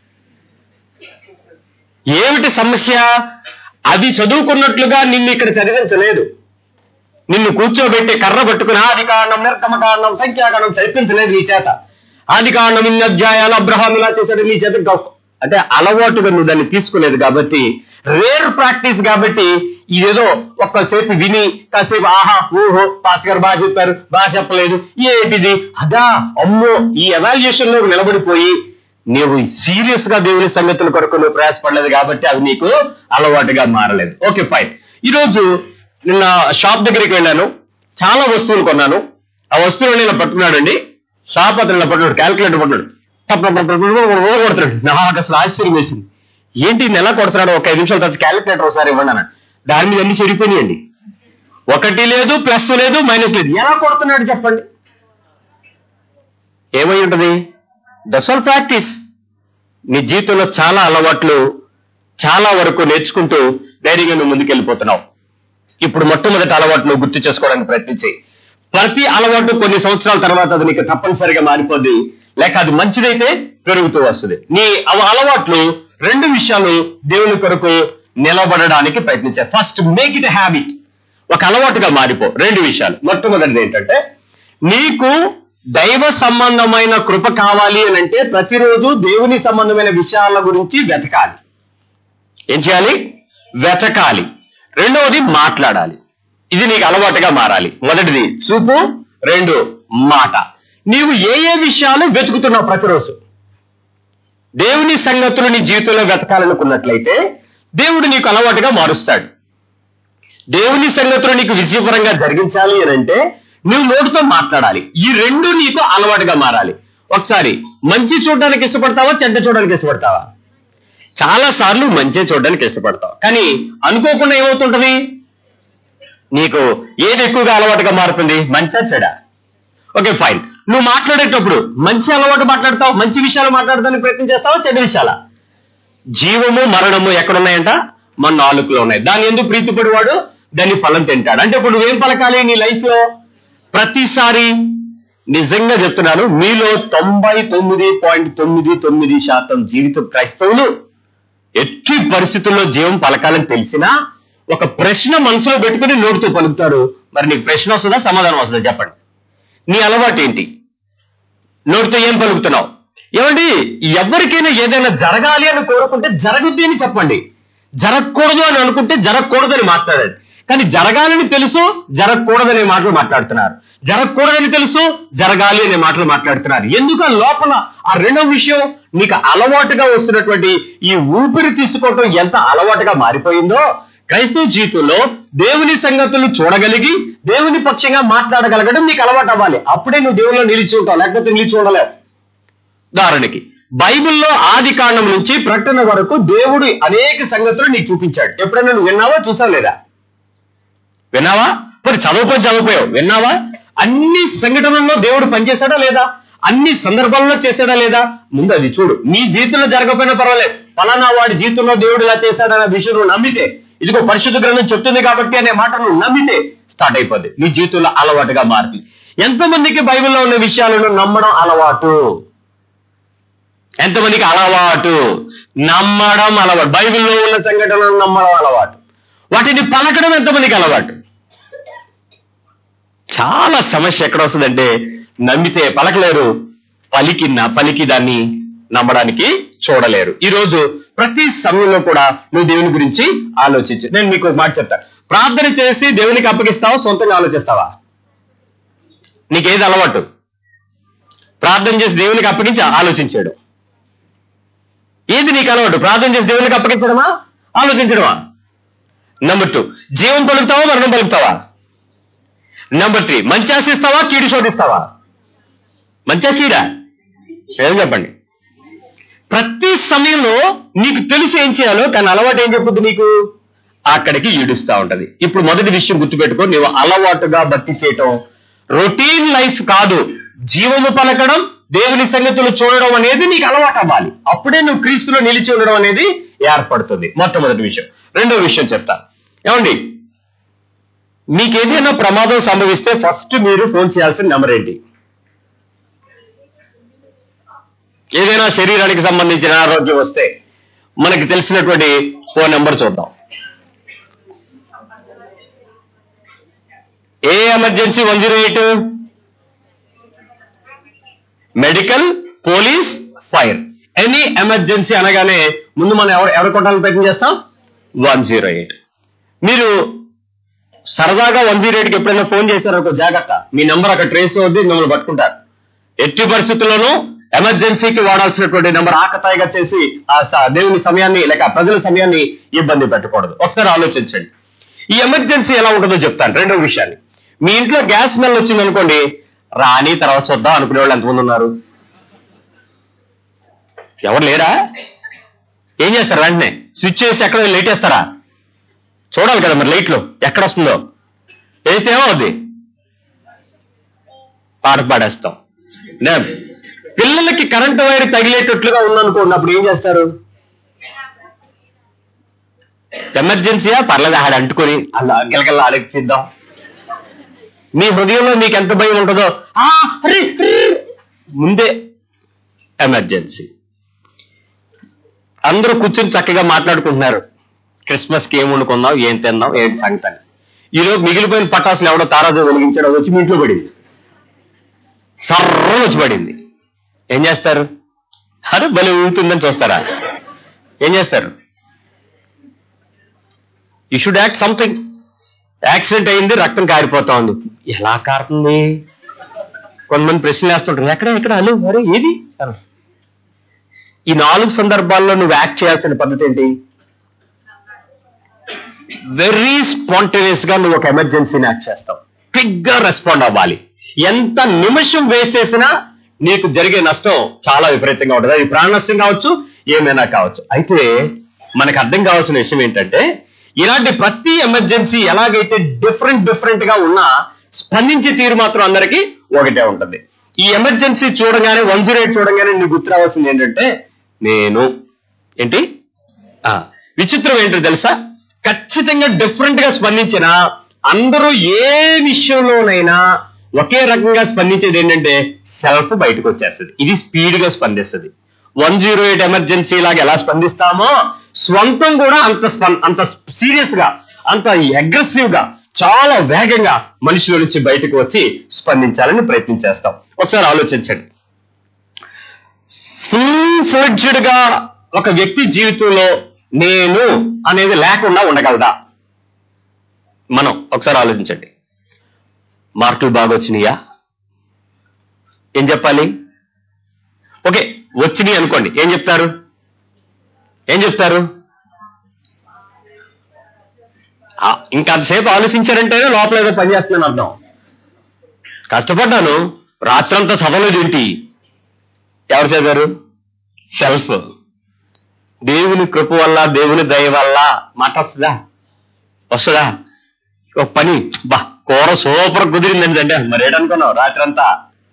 ఏమిటి సమస్య అది చదువుకున్నట్లుగా నిన్ను ఇక్కడ చదివించలేదు నిన్ను కూర్చోబెట్టి కర్ర పట్టుకుని ఆది కారణం నిర్గమ కారణం సంఖ్యాకారణం చదివించలేదు నీ చేత ఆది కారణం ఇన్ని అధ్యాయాలు అబ్రహాం ఇలా చేశాడు నీ చేత గొప్ప అంటే అలవాటుగా నువ్వు దాన్ని తీసుకోలేదు కాబట్టి రేర్ ప్రాక్టీస్ కాబట్టి ఇదేదో ఒక్కసేపు విని కాసేపు ఆహా ఊహో పాస్ గారు బాగా చెప్పారు బాగా చెప్పలేదు ఏంటిది అదా అమ్మో ఈ ఎవాల్యుయేషన్ లో నిలబడిపోయి నీవు సీరియస్ గా దేవుని సంగతుల కొరకు నువ్వు ప్రయాసపడలేదు కాబట్టి అవి నీకు అలవాటుగా మారలేదు ఓకే ఫైన్ ఈ రోజు నిన్న షాప్ దగ్గరికి వెళ్ళాను చాలా వస్తువులు కొన్నాను ఆ వస్తువులు నేను పట్టుకున్నాడండి షాప్ అతను ఇలా పట్టుకున్నాడు క్యాల్కులేటర్ పట్టుకున్నాడు టప్ టప్ టప్ టప్ టప్ టప్ టప్ కొడుతున్నాడు నాకు అసలు ఆశ్చర్యం వేసింది ఏంటి నెల కొడుతున్నాడు ఒక ఐదు నిమిషాల తర్వాత క్యాలిక్యులేటర్ ఒకసారి ఇవ్వండి అన్నాడు దాని మీద అన్ని చెడిపోయినాయండి ఒకటి లేదు ప్లస్ లేదు మైనస్ లేదు ఎలా కొడుతున్నాడు చెప్పండి ఏమై ఉంటది దట్స్ ఆల్ ప్రాక్టీస్ నీ జీవితంలో చాలా అలవాట్లు చాలా వరకు నేర్చుకుంటూ ధైర్యంగా నువ్వు ముందుకెళ్ళిపోతున్నావు ఇప్పుడు మొట్టమొదటి అలవాటు నువ్వు గుర్తు చేసుకోవడానికి ప్రయత్నించి ప్రతి అలవాటు కొన్ని సంవత్సరాల తర్వాత అది నీకు తప్పనిసరిగా మారిపోద్ది లేక అది మంచిదైతే పెరుగుతూ వస్తుంది నీ అవ- అలవాట్లు రెండు విషయాలు దేవుని కొరకు నిలబడడానికి ప్రయత్నించాయి ఫస్ట్ మేక్ ఇట్ హ్యాబిట్ ఒక అలవాటుగా మారిపో రెండు విషయాలు మొట్టమొదటిది ఏంటంటే నీకు దైవ సంబంధమైన కృప కావాలి అని అంటే ప్రతిరోజు దేవుని సంబంధమైన విషయాల గురించి వెతకాలి ఏం చేయాలి వెతకాలి రెండవది మాట్లాడాలి ఇది నీకు అలవాటుగా మారాలి మొదటిది చూపు రెండు మాట నీవు ఏ ఏ విషయాలు వెతుకుతున్నావు ప్రతిరోజు దేవుని సంగతులు నీ జీవితంలో వెతకాలనుకున్నట్లయితే దేవుడు నీకు అలవాటుగా మారుస్తాడు దేవుని సంగతులు నీకు విజయపరంగా జరిగించాలి అని అంటే నువ్వు నోటితో మాట్లాడాలి ఈ రెండు నీకు అలవాటుగా మారాలి ఒకసారి మంచి చూడడానికి ఇష్టపడతావా చెడ్డ చూడడానికి ఇష్టపడతావా చాలా సార్లు మంచి చూడడానికి ఇష్టపడతావు కానీ అనుకోకుండా ఏమవుతుంటది నీకు ఏది ఎక్కువగా అలవాటుగా మారుతుంది మంచా చెడ ఓకే ఫైన్ నువ్వు మాట్లాడేటప్పుడు మంచి అలవాటు మాట్లాడతావు మంచి విషయాలు మాట్లాడడానికి ప్రయత్నం చేస్తావా చెడ్డ విషయాలా జీవము మరణము ఎక్కడున్నాయంట మన నాలుగులో ఉన్నాయి దాని ఎందుకు ప్రీతిపడివాడు దాన్ని ఫలం తింటాడు అంటే ఇప్పుడు నువ్వేం పలకాలి నీ లైఫ్ లో ప్రతిసారి నిజంగా చెప్తున్నాను మీలో తొంభై తొమ్మిది పాయింట్ తొమ్మిది తొమ్మిది శాతం జీవిత క్రైస్తవులు ఎట్టి పరిస్థితుల్లో జీవం పలకాలని తెలిసినా ఒక ప్రశ్న మనసులో పెట్టుకుని నోటితో పలుకుతారు మరి నీకు ప్రశ్న వస్తుందా సమాధానం వస్తుందా చెప్పండి నీ అలవాటు ఏంటి నోటితో ఏం పలుకుతున్నావు ఏమండి ఎవరికైనా ఏదైనా జరగాలి అని కోరుకుంటే జరగద్ది అని చెప్పండి జరగకూడదు అని అనుకుంటే జరగకూడదని మాట్లాడండి కానీ జరగాలని తెలుసు జరగకూడదనే మాటలు మాట్లాడుతున్నారు జరగకూడదని తెలుసు జరగాలి అనే మాటలు మాట్లాడుతున్నారు ఎందుకు ఆ లోపల ఆ రెండో విషయం నీకు అలవాటుగా వస్తున్నటువంటి ఈ ఊపిరి తీసుకోవటం ఎంత అలవాటుగా మారిపోయిందో క్రైస్తవ జీవితంలో దేవుని సంగతులు చూడగలిగి దేవుని పక్షంగా మాట్లాడగలగడం నీకు అలవాటు అవ్వాలి అప్పుడే నువ్వు దేవుల్లో నిలిచి ఉంటావు లేకపోతే నిలిచి ఉండలేవు ఉదాహరణకి బైబిల్లో ఆది కాండం నుంచి ప్రకటన వరకు దేవుడు అనేక సంగతులు నీకు చూపించాడు ఎప్పుడైనా నువ్వు విన్నావా చూసావు లేదా విన్నావా మరి చదువుకొని చదువుపోయావు విన్నావా అన్ని సంఘటనల్లో దేవుడు పనిచేశాడా లేదా అన్ని సందర్భాల్లో చేశాడా లేదా ముందు అది చూడు నీ జీవితంలో జరగకపోయినా పర్వాలేదు ఫలానా వాడి జీవితంలో దేవుడు ఇలా చేశాడన్న విషయం నువ్వు నమ్మితే ఇదిగో పరిశుద్ధ గ్రంథం చెప్తుంది కాబట్టి అనే మాట నువ్వు నమ్మితే స్టార్ట్ అయిపోద్ది నీ జీవితంలో అలవాటుగా మారుతుంది ఎంతమందికి బైబిల్లో ఉన్న విషయాలను నమ్మడం అలవాటు ఎంతమందికి అలవాటు నమ్మడం అలవాటు బైబిల్లో ఉన్న సంఘటనలను నమ్మడం అలవాటు వాటిని పలకడం ఎంతమందికి అలవాటు చాలా సమస్య ఎక్కడ వస్తుందంటే నమ్మితే పలకలేరు పలికిన పలికి దాన్ని నమ్మడానికి చూడలేరు ఈ రోజు ప్రతి సమయంలో కూడా నువ్వు దేవుని గురించి ఆలోచించు నేను మీకు ఒక మాట చెప్తాను ప్రార్థన చేసి దేవునికి అప్పగిస్తావా సొంతంగా ఆలోచిస్తావా నీకేది అలవాటు ప్రార్థన చేసి దేవునికి అప్పగించి ఆలోచించాడు ఏది నీకు అలవాటు ప్రార్థన చేసి దేవునికి అప్పగించడమా ఆలోచించడమా నెంబర్ టూ జీవం పలుకుతావా మరణం పలుకుతావా నెంబర్ త్రీ మంచి ఆశిస్తావా కీడు శోధిస్తావా మంచా కీడా ఏం చెప్పండి ప్రతి సమయంలో నీకు తెలిసి ఏం చేయాలో కానీ అలవాటు ఏం చెప్పుద్ది నీకు అక్కడికి ఈడుస్తా ఉంటది ఇప్పుడు మొదటి విషయం గుర్తుపెట్టుకో నువ్వు అలవాటుగా భక్తి చేయటం రొటీన్ లైఫ్ కాదు జీవము పలకడం దేవుని సంగతులు చూడడం అనేది నీకు అలవాటు అవ్వాలి అప్పుడే నువ్వు క్రీస్తులో నిలిచి ఉండడం అనేది ఏర్పడుతుంది మొట్టమొదటి విషయం రెండో విషయం చెప్తా ఏమండి మీకు ఏదైనా ప్రమాదం సంభవిస్తే ఫస్ట్ మీరు ఫోన్ చేయాల్సిన నెంబర్ ఏంటి ఏదైనా శరీరానికి సంబంధించిన ఆరోగ్యం వస్తే మనకి తెలిసినటువంటి ఫోన్ నెంబర్ చూద్దాం ఏ emergency one zero eight medical police fire any emergency అనగానే ముందు మనం ఎవరు ఎవరు కొట్టాలని ప్రయత్నం చేస్తాం వన్ జీరో ఎయిట్ మీరు సరదాగా వన్ జీరో ఎయిట్కి ఎప్పుడైనా ఫోన్ చేశారో ఒక జాగ్రత్త మీ నెంబర్ అక్కడ ట్రేస్ అవుద్ది మిమ్మల్ని పట్టుకుంటారు ఎట్టి పరిస్థితుల్లోనూ ఎమర్జెన్సీకి వాడాల్సినటువంటి నెంబర్ ఆకతాయిగా చేసి ఆ స- దేవుని సమయాన్ని లేక ప్రజల సమయాన్ని ఇబ్బంది పెట్టకూడదు ఒకసారి ఆలోచించండి ఈ ఎమర్జెన్సీ ఎలా ఉంటుందో చెప్తాను రెండో విషయాన్ని మీ ఇంట్లో గ్యాస్ స్మెల్ వచ్చింది అనుకోండి రాని తర్వాత చూద్దాం అనుకునే వాళ్ళు ఎంతమంది ఉన్నారు ఎవరు లేరా ఏం చేస్తారు వెంటనే స్విచ్ చేసి ఎక్కడ లైట్ వేస్తారా చూడాలి కదా మరి లైట్లు ఎక్కడ వస్తుందో వేస్తే ఏమవుద్ది పాట పాడేస్తాం నే, పిల్లలకి కరెంటు వైర్ తగిలేటట్లుగా ఉందనుకోండి అప్పుడు ఏం చేస్తారు ఎమర్జెన్సీయా పర్లేదు ఆడ అంటుకొని అలా గిలకల్లా ఆలోచిద్దాం మీ హృదయంలో మీకు ఎంత భయం ఉంటుందో ఆ, అరే, అరే, ముందే ఎమర్జెన్సీ అందరూ కూర్చొని చక్కగా మాట్లాడుకుంటున్నారు క్రిస్మస్ కి ఏం వండుకుందాం ఏం తిందాం ఏంటి సంగతి అని ఈలోపు మిగిలిపోయిన పటాసులు ఎవడో తారాజు వెలిగించాడో అది వచ్చి మీ ఇంట్లో పడింది సర్రం వచ్చి పడింది ఏం చేస్తారు అరే బలి ఊగుతుందని చూస్తారా ఏం చేస్తారు you should act something accident అయింది రక్తం కారిపోతా ఉంది ఎలా కారుతుంది కొంతమంది ప్రశ్నలు వేస్తుంటారు ఎక్కడ ఎక్కడ హలో మరి ఏది అన్నారు. ఈ నాలుగు సందర్భాల్లో నువ్వు యాక్ట్ చేయాల్సిన పద్ధతి ఏంటి వెరీ స్పాంటేనియస్ గా నువ్వు ఒక ఎమర్జెన్సీని యాక్ట్ చేస్తావు క్విక్ గా రెస్పాండ్ అవ్వాలి ఎంత నిమిషం వేస్ట్ చేసినా నీకు జరిగే నష్టం చాలా విపరీతంగా ఉంటుంది అది ప్రాణ నష్టం కావచ్చు ఏమైనా కావచ్చు అయితే మనకు అర్థం కావాల్సిన విషయం ఏంటంటే ఇలాంటి ప్రతి ఎమర్జెన్సీ ఎలాగైతే డిఫరెంట్ డిఫరెంట్ గా ఉన్నా స్పందించే తీరు మాత్రం అందరికీ ఒకటే ఉంటుంది ఈ ఎమర్జెన్సీ చూడగానే వన్ జీరో ఎయిట్ చూడగానే నీకు గుర్తు రావాల్సింది ఏంటంటే నేను ఏంటి ఆ, విచిత్రం ఏంటో తెలుసా ఖచ్చితంగా డిఫరెంట్ గా స్పందించిన అందరూ ఏ విషయంలోనైనా ఒకే రకంగా స్పందించేది ఏంటంటే సెల్ఫ్ బయటకు వచ్చేస్తుంది ఇది స్పీడ్ గా స్పందిస్తుంది వన్ జీరో ఎయిట్ ఎమర్జెన్సీ లాగా ఎలా స్పందిస్తామో స్వంతం కూడా అంత స్పం అంత సీరియస్ గా అంత అగ్రెసివ్ గా చాలా వేగంగా మనిషిలో నుంచి బయటకు వచ్చి స్పందించాలని ప్రయత్నం చేస్తాం ఒకసారి ఆలోచించండి ఫుల్ ఫ్లెడ్జ్డ్ గా ఒక వ్యక్తి జీవితంలో నేను అనేది లేకుండా ఉండగలదా మనం ఒకసారి ఆలోచించండి మార్కులు బాగా వచ్చినాయా ఏం చెప్పాలి ఓకే వచ్చినాయి అనుకోండి ఏం చెప్తారు ఏం చెప్తారు ఆ, ఇంకా అంతసేపు ఆలోచించారంటేనే లోపల ఏదో పని చేస్తున్నాను అర్థం కష్టపడ్డాను రాత్రంతా చదవలేదు ఏంటి ఎవరు చదివారు సెల్ఫ్ దేవుని కృప వల్ల దేవుని దయ వల్ల మాట వస్తుందా వస్తుందా ఒక పని బా కూర సూపర్ కుదిరిందని అంటే మరేటనుకున్నావు రాత్రి అంతా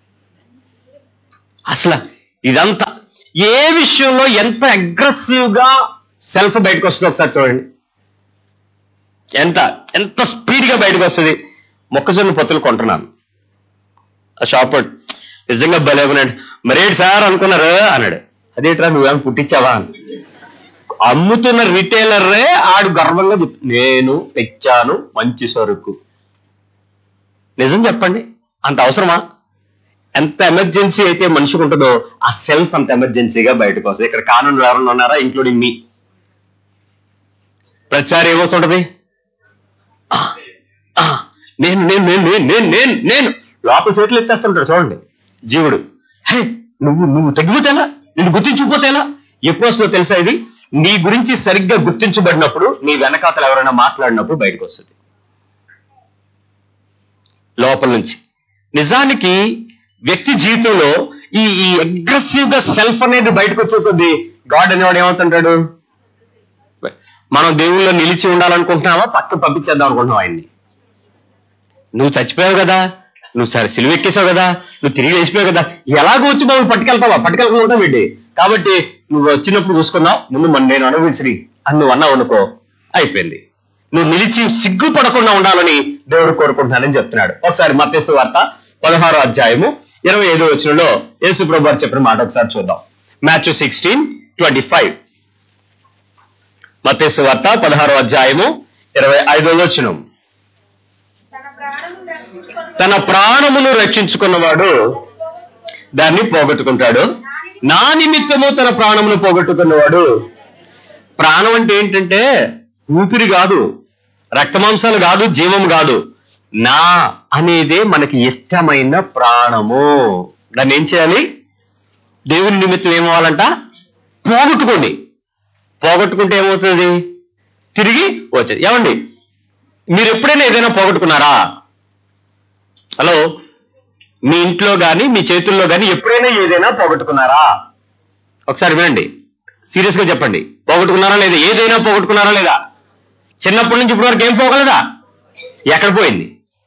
అసలు ఇదంతా ఏ విషయంలో ఎంత అగ్రెసివ్ గా సెల్ఫ్ బయటకు వస్తుందో ఒకసారి చూడండి ఎంత ఎంత స్పీడ్ గా బయటకు వస్తుంది మొక్కజొన్న పొత్తులు కొంటున్నాను ఆ షాప్ వాడు, నిజంగా భలే ఉన్నాడు మరేంటి సార్ అనుకున్నారు అన్నాడు అదేట్రా నువ్వేం పుట్టించావా అని అమ్ముతున్న రిటైలరే ఆడు గర్వంగా చెప్ నేను తెచ్చాను మంచి సరుకు నిజం చెప్పండి అంత అవసరమా ఎంత ఎమర్జెన్సీ అయితే మనిషికి ఉంటుందో ఆ సెల్ఫ్ అంత ఎమర్జెన్సీగా బయటకు వస్తుంది ఇక్కడ కానూరు ఎవరన్నా ఉన్నారా ఇంక్లూడింగ్ మీ ప్రతిసారి ఏమవుతుంటది ఆ, ఆ, నేను నేను నేను నేను నేను నేను నేను లోపల చేతులు ఎత్తేస్తుంటాడు చూడండి జీవుడు హే నువ్వు నువ్వు తగ్గిపోతేలా నేను గుర్తించుకుపోతేలా ఎప్పుడు వస్తుందో తెలుసా ఇది నీ గురించి సరిగ్గా గుర్తించబడినప్పుడు నీ వెనకాతలు ఎవరైనా మాట్లాడినప్పుడు బయటకు వస్తుంది లోపల నుంచి నిజానికి వ్యక్తి జీవితంలో ఈ ఈ అగ్రెసివ్ గా సెల్ఫ్ అనేది బయటకు వచ్చేస్తుంది గాడ్ అనేవాడు ఏమవుతుంటాడు మనం దేవుళ్ళో నిలిచి ఉండాలనుకుంటున్నావా పక్క పంపించేద్దాం అనుకుంటున్నావు ఆయన్ని నువ్వు చచ్చిపోయావు కదా నువ్వు సరే సిలువ ఎక్కేసావు కదా నువ్వు తిరిగి వేసిపోయావు కదా ఎలాగో వచ్చి మమ్మల్ని పట్టుకెళ్తావా పట్టుకెళ్ళకుండా ఏంటి కాబట్టి నువ్వు వచ్చినప్పుడు చూసుకున్నావు ముందు మన నేను అనుభవించి అని నువ్వు అన్నావు అనుకో అయిపోయింది నువ్వు నిలిచి సిగ్గుపడకుండా ఉండాలని దేవుడు కోరుకుంటున్నానని చెప్తున్నాడు ఒకసారి మత్తేసు వార్త పదహారో అధ్యాయము ఇరవై ఐదో వచనంలో యేసు ప్రభు వారు చెప్పిన మాట ఒకసారి చూద్దాం మ్యాచ్ సిక్స్టీన్ ట్వంటీ ఫైవ్ మత్తేసు వార్త పదహారో అధ్యాయము ఇరవై ఐదో వచనం
తన ప్రాణము రక్షించుకొని
తన ప్రాణమును రక్షించుకున్నవాడు దాన్ని పోగొట్టుకుంటాడు నా నిమిత్తము తన ప్రాణమును పోగొట్టుకున్నవాడు ప్రాణం అంటే ఏంటంటే ఊపిరి కాదు రక్తమాంసాలు కాదు జీవం కాదు నా అనేదే మనకి ఇష్టమైన ప్రాణము దాన్ని ఏం చేయాలి దేవుని నిమిత్తం ఏమవ్వాలంట పోగొట్టుకోండి పోగొట్టుకుంటే ఏమవుతుంది తిరిగి వచ్చేది ఏమండి మీరు ఎప్పుడైనా ఏదైనా పోగొట్టుకున్నారా హలో మీ ఇంట్లో గాని మీ చేతుల్లో గాని ఎప్పుడైనా ఏదైనా పోగొట్టుకున్నారా ఒకసారి వినండి సీరియస్ గా చెప్పండి పోగొట్టుకున్నారా లేదా ఏదైనా పోగొట్టుకున్నారా లేదా చిన్నప్పటి నుంచి ఇప్పటి వరకు ఏం పోగలదా ఎక్కడ పోయింది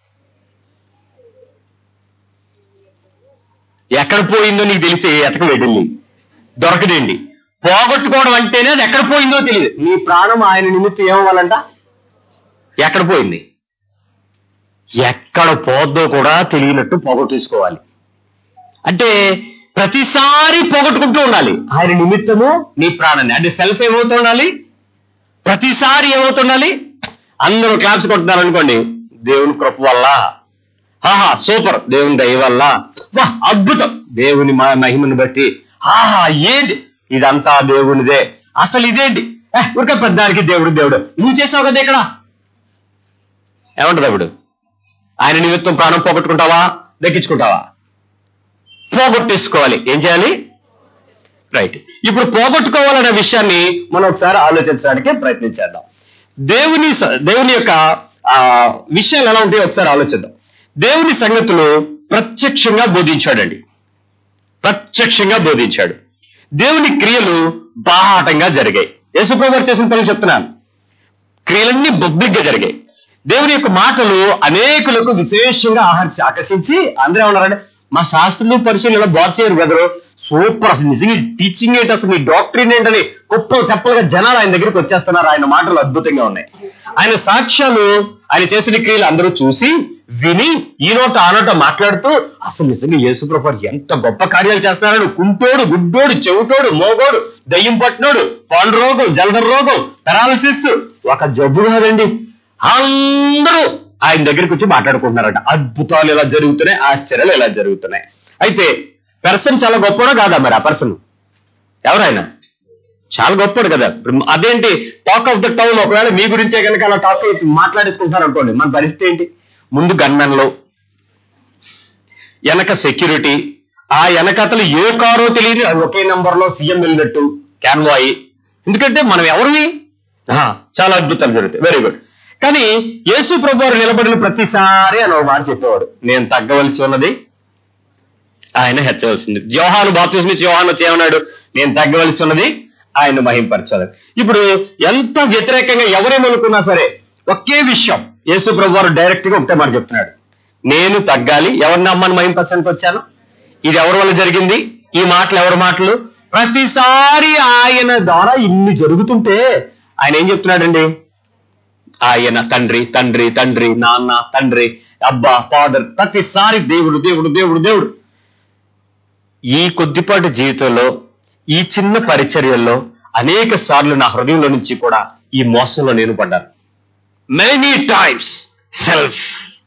ఎక్కడ పోయిందో నీకు తెలిస్తే ఎతక వెళ్ళింది దొరకదండి పోగొట్టుకోవడం అంటేనే అది ఎక్కడ పోయిందో తెలియదు నీ ప్రాణం ఆయన నిమిత్తం ఏమవ్వాలంట ఎక్కడ పోయింది ఎక్కడ పోద్దో కూడా తెలియనట్టు పోగొట్టేసుకోవాలి అంటే ప్రతిసారి పోగొట్టుకుంటూ ఉండాలి ఆయన నిమిత్తము నీ ప్రాణాన్ని అంటే సెల్ఫ్ ఏమవుతూ ఉండాలి ప్రతిసారి ఏమవుతుండాలి అందరూ క్లాప్స్ కొట్టున్నారు అనుకోండి దేవుని కృప వల్ల ఆహా సూపర్ దేవుని దయ వల్ల వా అద్భుతం దేవుని మ- మహిమను బట్టి ఆహా ఏంటి ఇదంతా దేవునిదే అసలు ఇదేంటి ఏ, ఊరికే పెద్దానికి దేవుడు దేవుడు నువ్వు చేసావు కదా ఇక్కడ ఏమంటది అప్పుడు ఆయన నిమిత్తం ప్రాణం పోగొట్టుకుంటావా దక్కించుకుంటావా పోగొట్టేసుకోవాలి ఏం చేయాలి రైట్ ఇప్పుడు పోగొట్టుకోవాలనే విషయాన్ని మనం ఒకసారి ఆలోచించడానికి ప్రయత్నించేద్దాం దేవుని స- దేవుని యొక్క ఆ, విషయాలు ఎలా ఉంటాయో ఒకసారి ఆలోచిద్దాం దేవుని సంగతులు ప్రత్యక్షంగా బోధించాడండి ప్రత్యక్షంగా బోధించాడు దేవుని క్రియలు బాహాటంగా జరిగాయి యేసుప్రభు వారు చేసిన పనులు చెప్తున్నాను క్రియలన్నీ పబ్లిక్ గా జరిగాయి దేవుని యొక్క మాటలు అనేకులకు విశేషంగా ఆహర్చి ఆకర్షించి అందరూ ఏమన్నారంటే మా శాస్త్రులు పరిచయం ఇలా బాగా చేయరు బ్రదరు సూపర్ అసలు నిజంగా టీచింగ్ ఏంటి అసలు మీ డాక్టరీన్ ఏంటని కుప్పలు చెప్పలుగా జనాలు ఆయన దగ్గరికి వచ్చేస్తున్నారు ఆయన మాటలు అద్భుతంగా ఉన్నాయి ఆయన సాక్ష్యాలు ఆయన చేసిన క్రియలు అందరూ చూసి విని ఈ నోట ఆ నోట మాట్లాడుతూ అసలు నిజంగా యేసుప్రభు ఎంత గొప్ప కార్యాలు చేస్తున్నాడు కుంటోడు గుడ్డోడు చెవిటోడు మోగోడు దయ్యం పట్టినోడు పాండు రోగం జలధర రోగం పెరాలసిస్ ఒక జబ్బు కాదండి అందరూ ఆయన దగ్గరికి వచ్చి మాట్లాడుకుంటున్నారట అద్భుతాలు ఎలా జరుగుతున్నాయి ఆశ్చర్యాలు ఎలా జరుగుతున్నాయి అయితే పర్సన్ చాలా గొప్పడా కాదా మరి ఆ పర్సన్ ఎవరైనా చాలా గొప్పడు కదా ఇప్పుడు అదేంటి టాక్ ఆఫ్ ద టౌన్ ఒకవేళ మీ గురించే కనుక అలా టాక్ మాట్లాడేసుకుంటున్నారు అనుకోండి మన పరిస్థితి ఏంటి ముందు గన్మెన్లు వెనక సెక్యూరిటీ ఆ వెనకతలు ఏ కారో తెలియదు అది ఒకే నెంబర్ లో సీఎం వెళ్ళినట్టు క్యాన్వాయి ఎందుకంటే మనం ఎవరివి ఆహా, చాలా అద్భుతాలు జరుగుతాయి వెరీ గుడ్ కానీ యేసు ప్రభు వారు నిలబడిన ప్రతిసారి అని ఒక మాట చెప్పేవాడు నేను తగ్గవలసి ఉన్నది ఆయన హెచ్చవలసింది యోహాను బాప్తిస్మిచ్ యోహాను వచ్చి ఏమన్నాడు నేను తగ్గవలసి ఉన్నది ఆయన మహింపరచాలి ఇప్పుడు ఎంత వ్యతిరేకంగా ఎవరేమనుకున్నా సరే ఒకే విషయం యేసు ప్రభు వారు డైరెక్ట్ గా ఒకటే మాట చెప్తున్నాడు నేను తగ్గాలి ఎవరిని అమ్మని మహింపరచడానికి వచ్చాను ఇది ఎవరి వల్ల జరిగింది ఈ మాటలు ఎవరి మాటలు ప్రతిసారి ఆయన ద్వారా ఇన్ని జరుగుతుంటే ఆయన ఏం చెప్తున్నాడండి ఆయన తండ్రి తండ్రి తండ్రి నాన్న తండ్రి అబ్బా ఫాదర్ ప్రతిసారి దేవుడు దేవుడు దేవుడు దేవుడు ఈ కొద్దిపాటి జీవితంలో ఈ చిన్న పరిచర్యల్లో అనేక సార్లు నా హృదయంలో నుంచి కూడా ఈ మోసంలో నేను పడ్డాను మెనీ టైమ్స్ సెల్ఫ్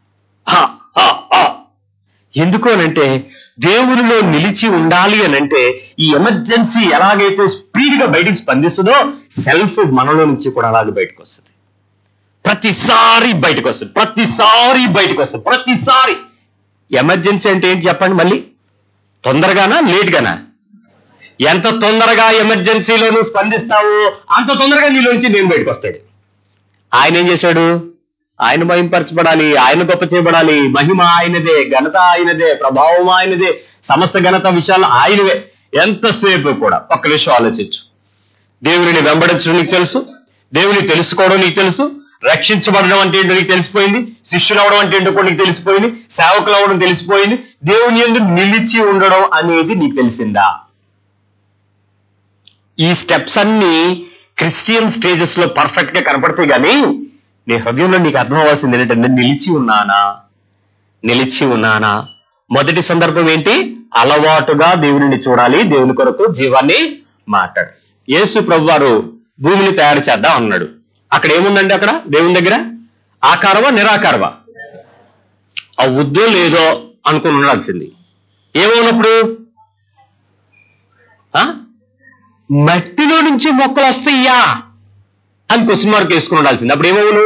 ఎందుకు అనంటే దేవునిలో నిలిచి ఉండాలి అని అంటే ఈ ఎమర్జెన్సీ ఎలాగైతే స్పీడ్ గా బయటికి స్పందిస్తుందో సెల్ఫ్ మనలో నుంచి కూడా అలాగే బయటకు వస్తుంది ప్రతిసారి బయటకు వస్తుంది ప్రతిసారి బయటకు వస్తుంది ప్రతిసారి ఎమర్జెన్సీ అంటే ఏంటి చెప్పండి మళ్ళీ తొందరగానా లేట్గానా ఎంత తొందరగా ఎమర్జెన్సీలో నువ్వు స్పందిస్తావో అంత తొందరగా నీలోంచి నేను బయటకు వస్తాడు ఆయన ఏం చేశాడు ఆయన మహింపరచబడాలి ఆయన గొప్ప చేయబడాలి మహిమ ఆయనదే ఘనత ఆయనదే ప్రభావం ఆయనదే సమస్త ఘనత విషయాలు ఆయనవే ఎంతసేపు కూడా ఒక్క విషయం ఆలోచించు దేవుని వెంబడించడం నీకు తెలుసు దేవుని తెలుసుకోవడం నీకు తెలుసు రక్షించబడడం అంటే ఏంటో నీకు తెలిసిపోయింది శిష్యులు అవడం అంటే ఏంటో కూడా నీకు తెలిసిపోయింది సేవకులు అవడం తెలిసిపోయింది దేవుని ఎందు నిలిచి ఉండడం అనేది నీకు తెలిసిందా ఈ స్టెప్స్ అన్ని క్రిస్టియన్ స్టేజెస్ లో పర్ఫెక్ట్ గా కనపడతాయి కానీ నీ హృదయంలో నీకు అర్థం అవ్వాల్సింది ఏంటంటే నిలిచి ఉన్నానా నిలిచి ఉన్నానా మొదటి సందర్భం ఏంటి అలవాటుగా దేవుని చూడాలి దేవుని కొరకు జీవాన్ని మాట్లాడు యేసు ప్రభు వారు భూమిని తయారు చేద్దాం అన్నాడు అక్కడ ఏముందండి అక్కడ దేవుని దగ్గర ఆకారమా నిరాకారమా ఆ ఉద్దో లేదో అనుకుని ఉండాల్సింది ఏమన్నప్పుడు ఆ? మట్టిలో నుంచి మొక్కలు వస్తాయ్యా అని క్వశ్చన్ మార్క్ వేసుకుని ఉండాల్సింది అప్పుడు ఏమవును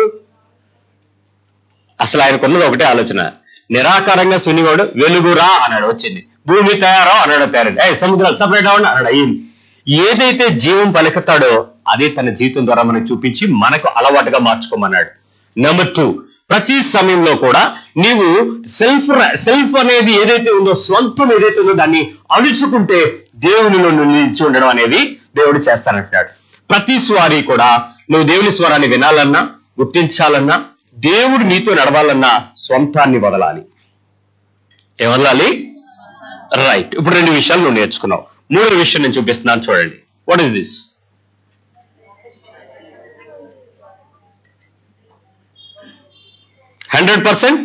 అసలు ఆయనకున్నది ఒకటే ఆలోచన నిరాకారంగా శూన్యవాడు వెలుగురా అన్నాడు వచ్చింది భూమి తయారో అన్నాడు తయారైంది ఏ సముద్రాలు సపరేట్ అవ్వండి అన్నాడు అయ్యింది ఏదైతే జీవం పలుకుతాడో అదే తన జీవితం ద్వారా మనకు చూపించి మనకు అలవాటుగా మార్చుకోమన్నాడు నెంబర్ టూ ప్రతి సమయంలో కూడా నీవు సెల్ఫ్ సెల్ఫ్ అనేది ఏదైతే ఉందో స్వంతం ఏదైతే ఉందో దాన్ని అణుచుకుంటే దేవునిలో నువ్వు నిలిచి ఉండడం అనేది దేవుడు చేస్తానంటున్నాడు ప్రతి స్వారీ కూడా నువ్వు దేవుని స్వరాన్ని వినాలన్నా గుర్తించాలన్నా దేవుడు నీతో నడవాలన్నా స్వంతాన్ని వదలాలి ఏం వదలాలి రైట్ ఇప్పుడు రెండు విషయాలు నువ్వు నేర్చుకున్నావు మూడో విషయం నేను చూపిస్తున్నాను చూడండి what is this hundred percent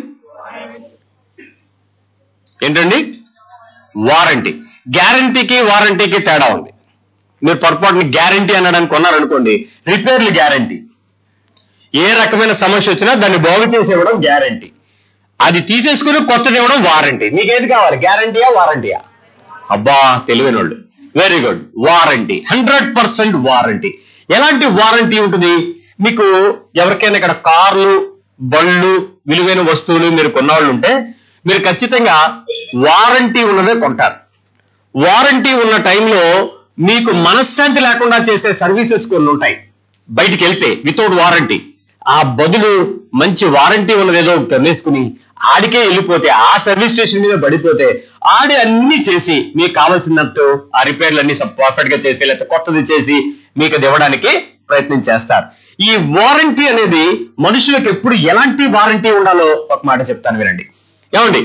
ఏంటండి వారంటీ గ్యారంటీకి వారంటీకి తేడా ఉంది మీరు పొరపాటుని గ్యారంటీ అనడానికి కొన్నారనుకోండి రిపేర్లు గ్యారంటీ ఏ రకమైన సమస్య వచ్చినా దాన్ని బాగు చేసి ఇవ్వడం గ్యారంటీ అది తీసేసుకుని కొత్తది ఇవ్వడం వారంటీ మీకేది కావాలి గ్యారంటీయా వారంటీయా అబ్బా తెలివైన వాళ్ళు very good warranty hundred percent warranty ఎలాంటి వారంటీ ఉంటుంది మీకు ఎవరికైనా ఇక్కడ కార్లు బళ్ళు విలువైన వస్తువులు మీరు కొన్నవాళ్ళు ఉంటే మీరు ఖచ్చితంగా వారంటీ ఉన్నదే కొంటారు వారంటీ ఉన్న టైంలో మీకు మనశ్శాంతి లేకుండా చేసే సర్వీసెస్ కొన్ని ఉంటాయి బయటికి వెళ్తే వితౌట్ వారంటీ ఆ బదులు మంచి వారంటీ ఉన్నదేదో కొనేసుకుని ఆడికే వెళ్ళిపోతే ఆ సర్వీస్ స్టేషన్ మీద పడిపోతే ఆడి అన్ని చేసి మీకు కావాల్సినట్టు ఆ రిపేర్లు అన్ని పర్ఫెక్ట్ గా చేసి లేకపోతే కొత్తది చేసి మీకు అది ఇవ్వడానికి ప్రయత్నం చేస్తారు ఈ వారంటీ అనేది మనుషులకు ఎప్పుడు ఎలాంటి వారంటీ ఉండాలో ఒక మాట చెప్తాను వినండి ఏమండి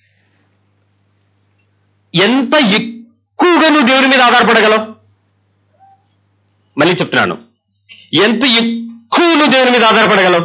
ఎంత ఎక్కువగా నువ్వు దేవుని మీద ఆధారపడగలవు మళ్ళీ చెప్తున్నాను ఎంత ఎక్కువ నువ్వు దేవుని మీద ఆధారపడగలవు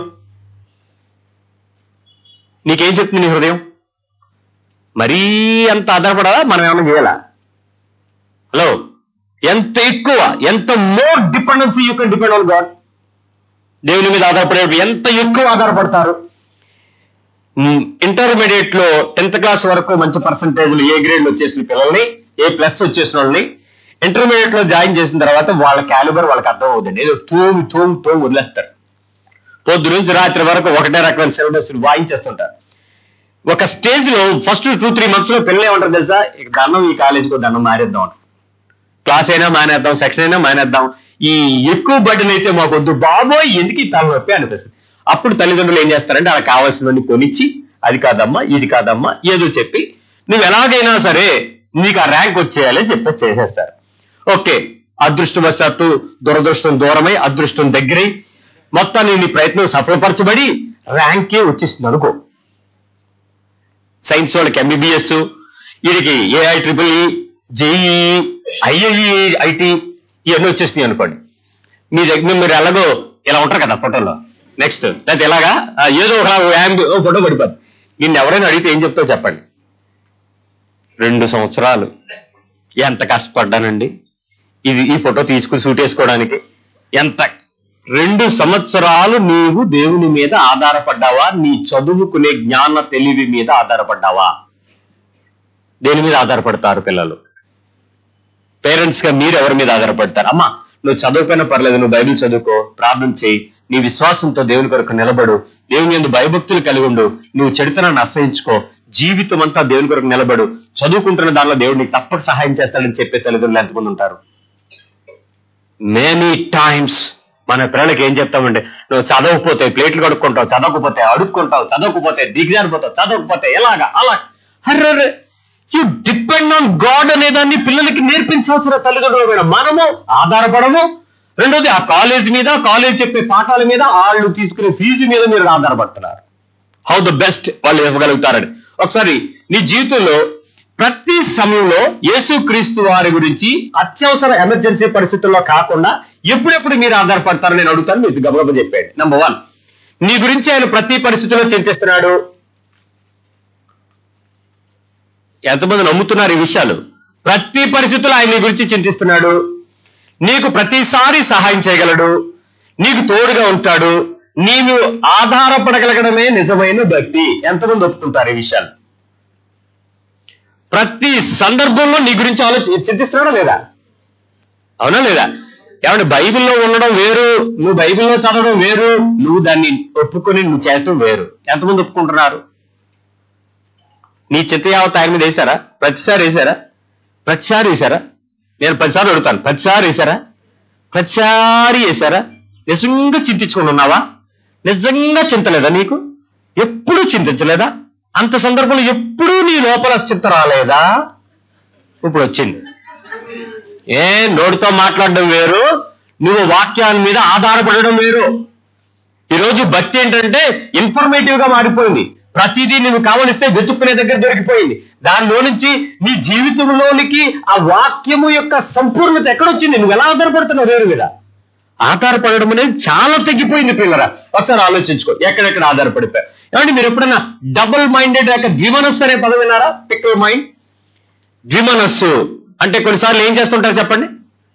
నీకేం చెప్తుంది నీ హృదయం మరీ అంత ఆధారపడాలా మనం ఏమైనా చేయాలా హలో ఎంత ఎక్కువ ఎంత more dependency you can depend on God దేవుని మీద ఆధారపడే ఎంత ఎక్కువ ఆధారపడతారు ఇంటర్మీడియట్ లో టెన్త్ క్లాస్ వరకు మంచి పర్సంటేజ్లు ఏ గ్రేడ్ వచ్చేసిన పిల్లల్ని ఏ ప్లస్ వచ్చేసిన వాళ్ళని ఇంటర్మీడియట్ లో జాయిన్ చేసిన తర్వాత వాళ్ళ క్యాలిబర్ వాళ్ళకి అర్థం అవుతుంది ఏదో తోమి తోమి తోమి వదిలేస్తారు పొద్దు నుంచి రాత్రి వరకు ఒకటే రకమైన సిలబస్ వాయించేస్తుంటారు ఒక స్టేజ్ లో ఫస్ట్ టూ త్రీ మంత్స్ లో పిల్లలు ఏమంటారు తెలుసా ఇక దండం ఈ కాలేజీకి దండం మారేద్దాం అని క్లాస్ అయినా మానేద్దాం సెక్షన్ అయినా మానేద్దాం ఈ ఎక్కువ బడ్డన్ అయితే మాకు వద్దు బాబోయ్ ఎందుకు ఈ తలనొప్పి అనిపిస్తుంది అప్పుడు తల్లిదండ్రులు ఏం చేస్తారంటే అలా కావాల్సినవన్నీ కొనిచ్చి అది కాదమ్మా ఇది కాదమ్మా ఏదో చెప్పి నువ్వు ఎలాగైనా సరే నీకు ఆ ర్యాంక్ వచ్చేయాలి అని చెప్పేసి చేసేస్తారు ఓకే అదృష్టవశాత్తు దురదృష్టం దూరమై అదృష్టం దగ్గరై మొత్తాన్ని నీ ప్రయత్నం సఫలపరచబడి ర్యాంకే వచ్చేసింది అనుకో సైన్స్ వాళ్ళకి ఎంబీబీఎస్ వీడికి AI triple E JE IIE IT ఇవన్నీ వచ్చేసినాయి అనుకోండి మీ దగ్గర మీరు ఎలాగో ఇలా ఉంటారు కదా ఫోటోలో నెక్స్ట్ లేకపోతే ఎలాగా ఆ, ఏదో ఒక యాంబి- ఓ ఫోటో పడిపోద్ది నిన్ను ఎవరైనా అడిగితే ఏం చెప్తావు చెప్పండి రెండు సంవత్సరాలు ఎంత కష్టపడ్డానండి ఇది ఈ ఫోటో తీసుకుని షూట్ వేసుకోవడానికి ఎంత రెండు సంవత్సరాలు నీవు దేవుని మీద ఆధారపడ్డావా నీ చదువుకునే జ్ఞాన తెలివి మీద ఆధారపడ్డావా దేని మీద ఆధారపడతారు పిల్లలు పేరెంట్స్ గా మీరు ఎవరి మీద ఆధారపడతారు అమ్మా నువ్వు చదువుకున్నా పర్లేదు నువ్వు బైబిల్ చదువుకో ప్రార్థన చేయి నీ విశ్వాసంతో దేవుని కొరకు నిలబడు దేవుని ఎందు భయభక్తులు కలిగి ఉండు నువ్వు చెడుతనాన్ని అసహించుకో జీవితం అంతా దేవుని కొరకు నిలబడు చదువుకుంటున్న దానిలో దేవుడు నీకు తప్పక సహాయం చేస్తాడని చెప్పే తల్లిదండ్రులు ఎంతమంది ఉంటారు మెనీ టైమ్స్ మన పిల్లలకి ఏం చెప్తామంటే నువ్వు చదవకపోతే ప్లేట్లు కడుక్కుంటావు చదవకపోతే అడుక్కుంటావు చదవకపోతే దిగజారిపోతావు చదవకపోతే ఎలాగా అలా hurray you depend on God అనే దాన్ని పిల్లలకి నేర్పించాల్సిన తల్లిదండ్రులు మీద మనము ఆధారపడము రెండోది ఆ కాలేజ్ మీద కాలేజ్ చెప్పే పాఠాల మీద వాళ్ళు తీసుకునే ఫీజు మీద మీరు ఆధారపడుతున్నారు హౌ ద బెస్ట్ వాళ్ళు ఇవ్వగలుగుతారని ఒకసారి నీ జీవితంలో ప్రతి సమయంలో యేసుక్రీస్తు వారి గురించి అత్యవసర ఎమర్జెన్సీ పరిస్థితుల్లో కాకుండా ఎప్పుడెప్పుడు మీరు ఆధారపడతారని నేను అడుగుతాను మీకు గబగబ చెప్పాడు నెంబర్ వన్ నీ గురించి ఆయన ప్రతి పరిస్థితుల్లో చింతిస్తున్నాడు ఎంతమంది నమ్ముతున్నారు ఈ విషయాలు ప్రతి పరిస్థితుల్లో ఆయన నీ గురించి చింతిస్తున్నాడు నీకు ప్రతిసారి సహాయం చేయగలడు నీకు తోడుగా ఉంటాడు నీవు ఆధారపడగలగడమే నిజమైన భక్తి ఎంతమంది ఒప్పుకుంటారు ఈ విషయాలు ప్రతి సందర్భంలో నీ గురించి ఆలోచి చింతిస్తున్నాడా లేదా అవునా లేదా ఏమంటే బైబిల్లో ఉండడం వేరు నువ్వు బైబిల్లో చదవడం వేరు నువ్వు దాన్ని ఒప్పుకొని నువ్వు చేయటం వేరు ఎంతమంది ఒప్పుకుంటున్నారు నీ చిత్త యావత్ ఆయన మీద వేశారా ప్రతిసారి వేశారా ప్రతిసారి వేశారా నేను పదిసార్లు అడుగుతాను ప్రతిసారి వేశారా ప్రతిసారి వేశారా నిజంగా చింతించుకుని ఉన్నావా నిజంగా చింతలేదా నీకు ఎప్పుడూ చింతించలేదా అంత సందర్భంలో ఎప్పుడూ నీ లోపల చింత రాలేదా ఇప్పుడు వచ్చింది ఏ నోటితో మాట్లాడడం వేరు నువ్వు వాక్యాల మీద ఆధారపడడం వేరు ఈరోజు భక్తి ఏంటంటే ఇన్ఫర్మేటివ్ గా మారిపోయింది ప్రతిదీ నువ్వు కావలిస్తే వెతుక్కునే దగ్గర దొరికిపోయింది దానిలో నుంచి నీ జీవితంలోనికి ఆ వాక్యము యొక్క సంపూర్ణత ఎక్కడొచ్చింది నువ్వు ఎలా ఆధారపడుతున్నావు వేరు మీద ఆధారపడడం అనేది చాలా తగ్గిపోయింది పిల్లరా ఒకసారి ఆలోచించుకో ఎక్కడెక్కడ ఆధారపడిపోయారు ఏమంటే మీరు ఎప్పుడైనా డబుల్ మైండెడ్ యొక్క ద్విమనస్సు అనే పదం విన్నారా పిక్కల్ మైండ్ ద్విమనస్సు అంటే కొన్నిసార్లు ఏం చేస్తుంటారు చెప్పండి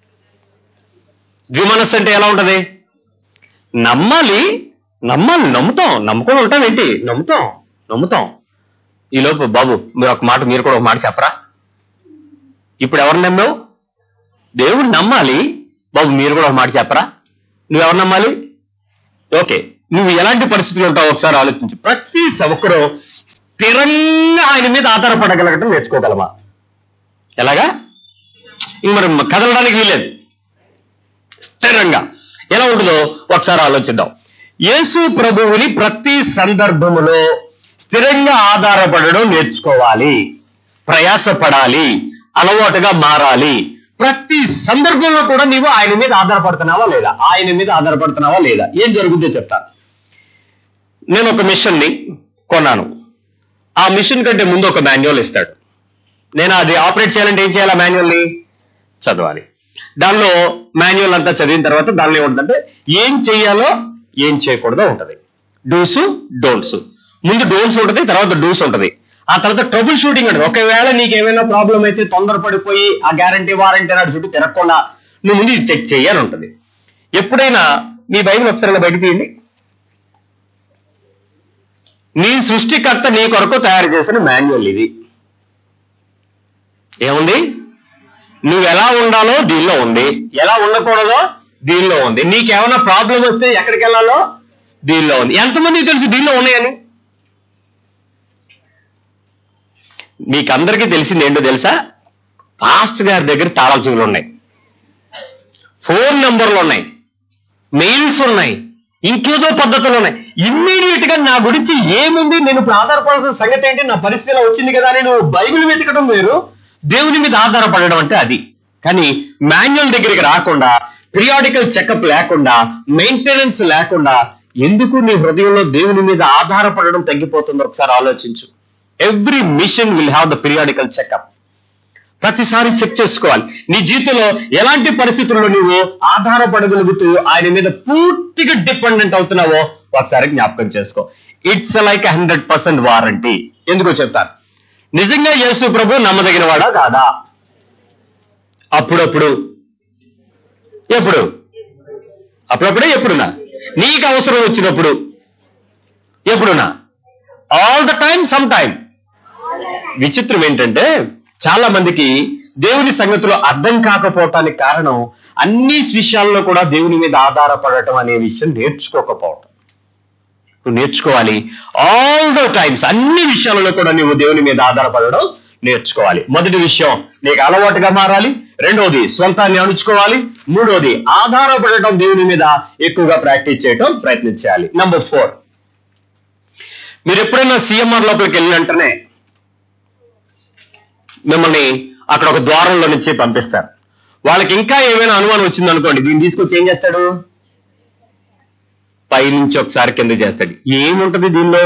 ద్విమనస్సు అంటే ఎలా ఉంటది నమ్మాలి నమ్మాలి నమ్ముతాం నమ్ముకొని ఉంటాం ఏంటి నమ్ముతాం నమ్ముతాం ఈ లోపు బాబు మీరు ఒక మాట మీరు కూడా ఒక మాట చెప్పరా ఇప్పుడు ఎవరు నమ్మావు దేవుడు నమ్మాలి బాబు మీరు కూడా ఒక మాట చెప్పరా నువ్వెవరు నమ్మాలి ఓకే నువ్వు ఎలాంటి పరిస్థితులు ఉంటావు ఒకసారి ఆలోచించు ప్రతి ఒక్కరూ స్థిరంగా ఆయన మీద ఆధారపడగలగటం నేర్చుకోగలమా ఎలాగా ఇంక మరి కదలడానికి వీలేదు స్థిరంగా ఎలా ఉంటుందో ఒకసారి ఆలోచిద్దాం యేసు ప్రభువుని ప్రతి సందర్భములో స్థిరంగా ఆధారపడడం నేర్చుకోవాలి ప్రయాసపడాలి అలవాటుగా మారాలి ప్రతి సందర్భంలో కూడా నీవు ఆయన మీద ఆధారపడుతున్నావా లేదా ఆయన మీద ఆధారపడుతున్నావా లేదా ఏం జరుగుతుందో చెప్తాను నేను ఒక మిషన్ ని కొన్నాను ఆ మిషన్ కంటే ముందు ఒక మాన్యువల్ ఇస్తాడు నేను అది ఆపరేట్ చేయాలంటే ఏం చేయాలి ఆ మాన్యువల్ని చదవాలి దానిలో మాన్యువల్ అంతా చదివిన తర్వాత దానిలో ఏముంటుందంటే ఏం చెయ్యాలో ఏం చేయకూడదో ఉంటది డూస్ డోంట్స్ ముందు డోంట్స్ ఉంటది తర్వాత డూస్ ఉంటది ఆ తర్వాత ట్రబుల్ షూటింగ్ ఉంటుంది ఒకవేళ నీకు ఏమైనా ప్రాబ్లం అయితే తొందరపడిపోయి ఆ గ్యారంటీ వారంటీ నాడు చుట్టూ తిరగకుండా నువ్వు ముందు ఇది చెక్ చేయాలి ఉంటుంది ఎప్పుడైనా మీ బైబిల్ ఒకసారి ఇలా బయట తీయండి నీ సృష్టికర్త నీ కొరకు తయారు చేసిన మాన్యువల్ ఇది ఏముంది నువ్వు ఎలా ఉండాలో దీనిలో ఉంది ఎలా ఉండకూడదో దీనిలో ఉంది నీకేమైనా ప్రాబ్లం వస్తే ఎక్కడికి వెళ్ళాలో దీనిలో ఉంది ఎంతమందికి తెలుసు దీనిలో ఉన్నాయని మీకందరికీ తెలిసింది ఏంటో తెలుసా పాస్ట్ గారి దగ్గర తాళాల చెవులు ఉన్నాయి ఫోన్ నెంబర్లు ఉన్నాయి మెయిల్స్ ఉన్నాయి ఇంకేదో పద్ధతులు ఉన్నాయి ఇమ్మీడియట్ గా నా గురించి ఏముంది నేను ఇప్పుడు ఆధారపడాల్సిన సంగతి ఏంటి నా పరిస్థితి ఇలా వచ్చింది కదా అని నువ్వు బైబిల్ వెతకడం వేరు దేవుని మీద ఆధారపడడం అంటే అది కానీ మాన్యువల్ దగ్గరికి రాకుండా పిరియాడికల్ చెకప్ లేకుండా మెయింటెనెన్స్ లేకుండా ఎందుకు నీ హృదయంలో దేవుని మీద ఆధారపడడం తగ్గిపోతుందో ఒకసారి ఆలోచించు every machine will have the periodical checkup ప్రతిసారి చెక్ చేసుకోవాలి నీ జీవితంలో ఎలాంటి పరిస్థితుల్లో నువ్వు ఆధారపడగలుగుతూ ఆయన మీద పూర్తిగా డిపెండెంట్ అవుతున్నావో ఒకసారి జ్ఞాపకం చేసుకో it's like hundred percent warranty ఎందుకో చెప్తాను నిజంగా యేసు ప్రభు నమ్మదగిన వాడా కాదా అప్పుడప్పుడు ఎప్పుడు అప్పుడప్పుడే ఎప్పుడునా నీకు అవసరం వచ్చినప్పుడు ఎప్పుడునా all the time some time విచిత్రం ఏంటంటే చాలా మందికి దేవుని సంగతిలో అర్థం కాకపోవటానికి కారణం అన్ని విషయాల్లో కూడా దేవుని మీద ఆధారపడటం అనే విషయం నేర్చుకోకపోవటం నువ్వు నేర్చుకోవాలి ఆల్ ద టైమ్స్ అన్ని విషయాలలో కూడా నువ్వు దేవుని మీద ఆధారపడడం నేర్చుకోవాలి మొదటి విషయం నీకు అలవాటుగా మారాలి రెండోది స్వంతాన్ని అణుచుకోవాలి మూడోది ఆధారపడటం దేవుని మీద ఎక్కువగా ప్రాక్టీస్ చేయటం ప్రయత్నించాలి నంబర్ ఫోర్ మీరు ఎప్పుడైనా సిఎంఆర్ లోపలికి వెళ్ళిన వెంటనే మిమ్మల్ని అక్కడ ఒక ద్వారంలో నుంచి పంపిస్తారు వాళ్ళకి ఇంకా ఏమైనా అనుమానం వచ్చింది అనుకోండి దీన్ని తీసుకొచ్చి ఏం చేస్తాడు పైనుంచి ఒకసారి కింద చేస్తాడు ఏముంటది దీనిలో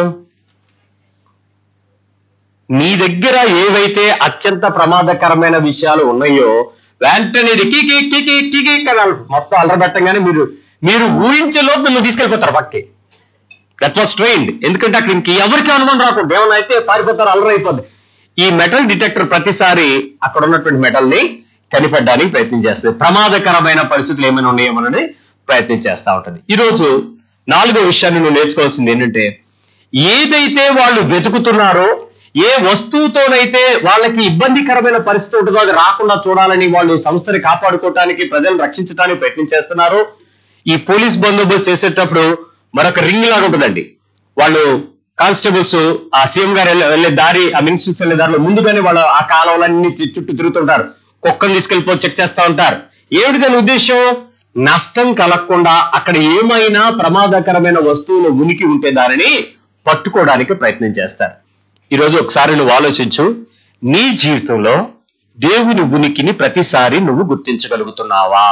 మీ దగ్గర ఏవైతే అత్యంత ప్రమాదకరమైన విషయాలు ఉన్నాయో వెంటనే ఇది కికి కికి కికి కనాలి మొత్తం అలరబెట్టంగానే మీరు మీరు ఊహించే లోపు మిమ్మల్ని తీసుకెళ్ళిపోతారు పక్కకి దట్ వాస్ ట్రైన్డ్ ఎందుకంటే అక్కడ ఇంక ఎవరికి అనుమానం రాకుండా ఏమైనా అయితే పారిపోతారు అలరైపోద్ది ఈ మెటల్ డిటెక్టర్ ప్రతిసారి అక్కడ ఉన్నటువంటి మెటల్ ని కనిపెట్టడానికి ప్రయత్నం చేస్తుంది ప్రమాదకరమైన పరిస్థితులు ఏమైనా ఉన్నాయేమోనని ప్రయత్నం చేస్తా ఉంటుంది ఈ రోజు నాలుగో విషయాన్ని నువ్వు నేర్చుకోవాల్సింది ఏంటంటే ఏదైతే వాళ్ళు వెతుకుతున్నారో ఏ వస్తువుతోనైతే వాళ్ళకి ఇబ్బందికరమైన పరిస్థితి ఉంటుందో అది రాకుండా చూడాలని వాళ్ళు సంస్థని కాపాడుకోవటానికి ప్రజలను రక్షించడానికి ప్రయత్నం చేస్తున్నారో ఈ పోలీస్ బందోబస్తు చేసేటప్పుడు మరొక రింగ్ లాగా ఉంటుందండి వాళ్ళు కానిస్టేబుల్స్ ఆ సీఎం గారు వెళ్ళే- వెళ్ళే దారి ఆ మినిస్టర్స్ వెళ్ళే దారిలో ముందుగానే వాళ్ళు ఆ కాలంలన్నీ చుట్టూ తిరుగుతుంటారు కుక్కను తీసుకెళ్ళిపో చెక్ చేస్తా ఉంటారు ఏమిటి దాని ఉద్దేశం నష్టం కలగకుండా అక్కడ ఏమైనా ప్రమాదకరమైన వస్తువులు ఉనికి ఉంటే దానిని పట్టుకోవడానికి ప్రయత్నం చేస్తారు ఈరోజు ఒకసారి నువ్వు ఆలోచించు నీ జీవితంలో దేవుని ఉనికిని ప్రతిసారి నువ్వు గుర్తించగలుగుతున్నావా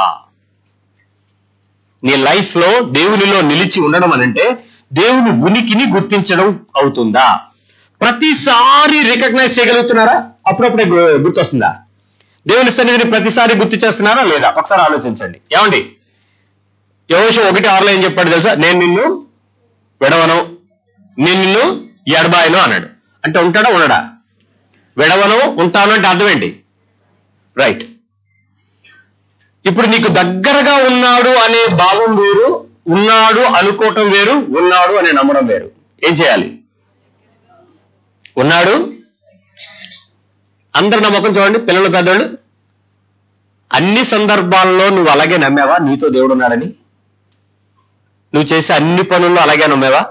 నీ లైఫ్ లో దేవునిలో నిలిచి ఉండడం అనంటే దేవుని ఉనికిని గుర్తించడం అవుతుందా ప్రతిసారి రికగ్నైజ్ చేయగలుగుతున్నారా అప్పుడప్పుడే గు- గుర్తొస్తుందా దేవుని సన్నిధిని ప్రతిసారి గుర్తు చేస్తున్నారా లేదా ఒకసారి ఆలోచించండి ఏమండి యోషం ఒకటి ఆరులో ఏం చెప్పాడు తెలుసా నేను నిన్ను విడవను నేను నిన్ను ఎడబాయను అన్నాడు అంటే ఉంటాడా ఉండడా విడవను ఉంటాను అంటే అర్థం ఏంటి రైట్ ఇప్పుడు నీకు దగ్గరగా ఉన్నాడు అనే భావం వేరు ఉన్నాడు అనుకోవటం వేరు ఉన్నాడు అనే నమ్మడం వేరు ఏం చేయాలి ఉన్నాడు అందరి నమ్మకం చూడండి పిల్లలు పెద్దోళ్ళు అన్ని సందర్భాల్లో నువ్వు అలాగే నమ్మావా నీతో దేవుడు ఉన్నాడని నువ్వు చేసే అన్ని పనుల్లో అలాగే నమ్మావా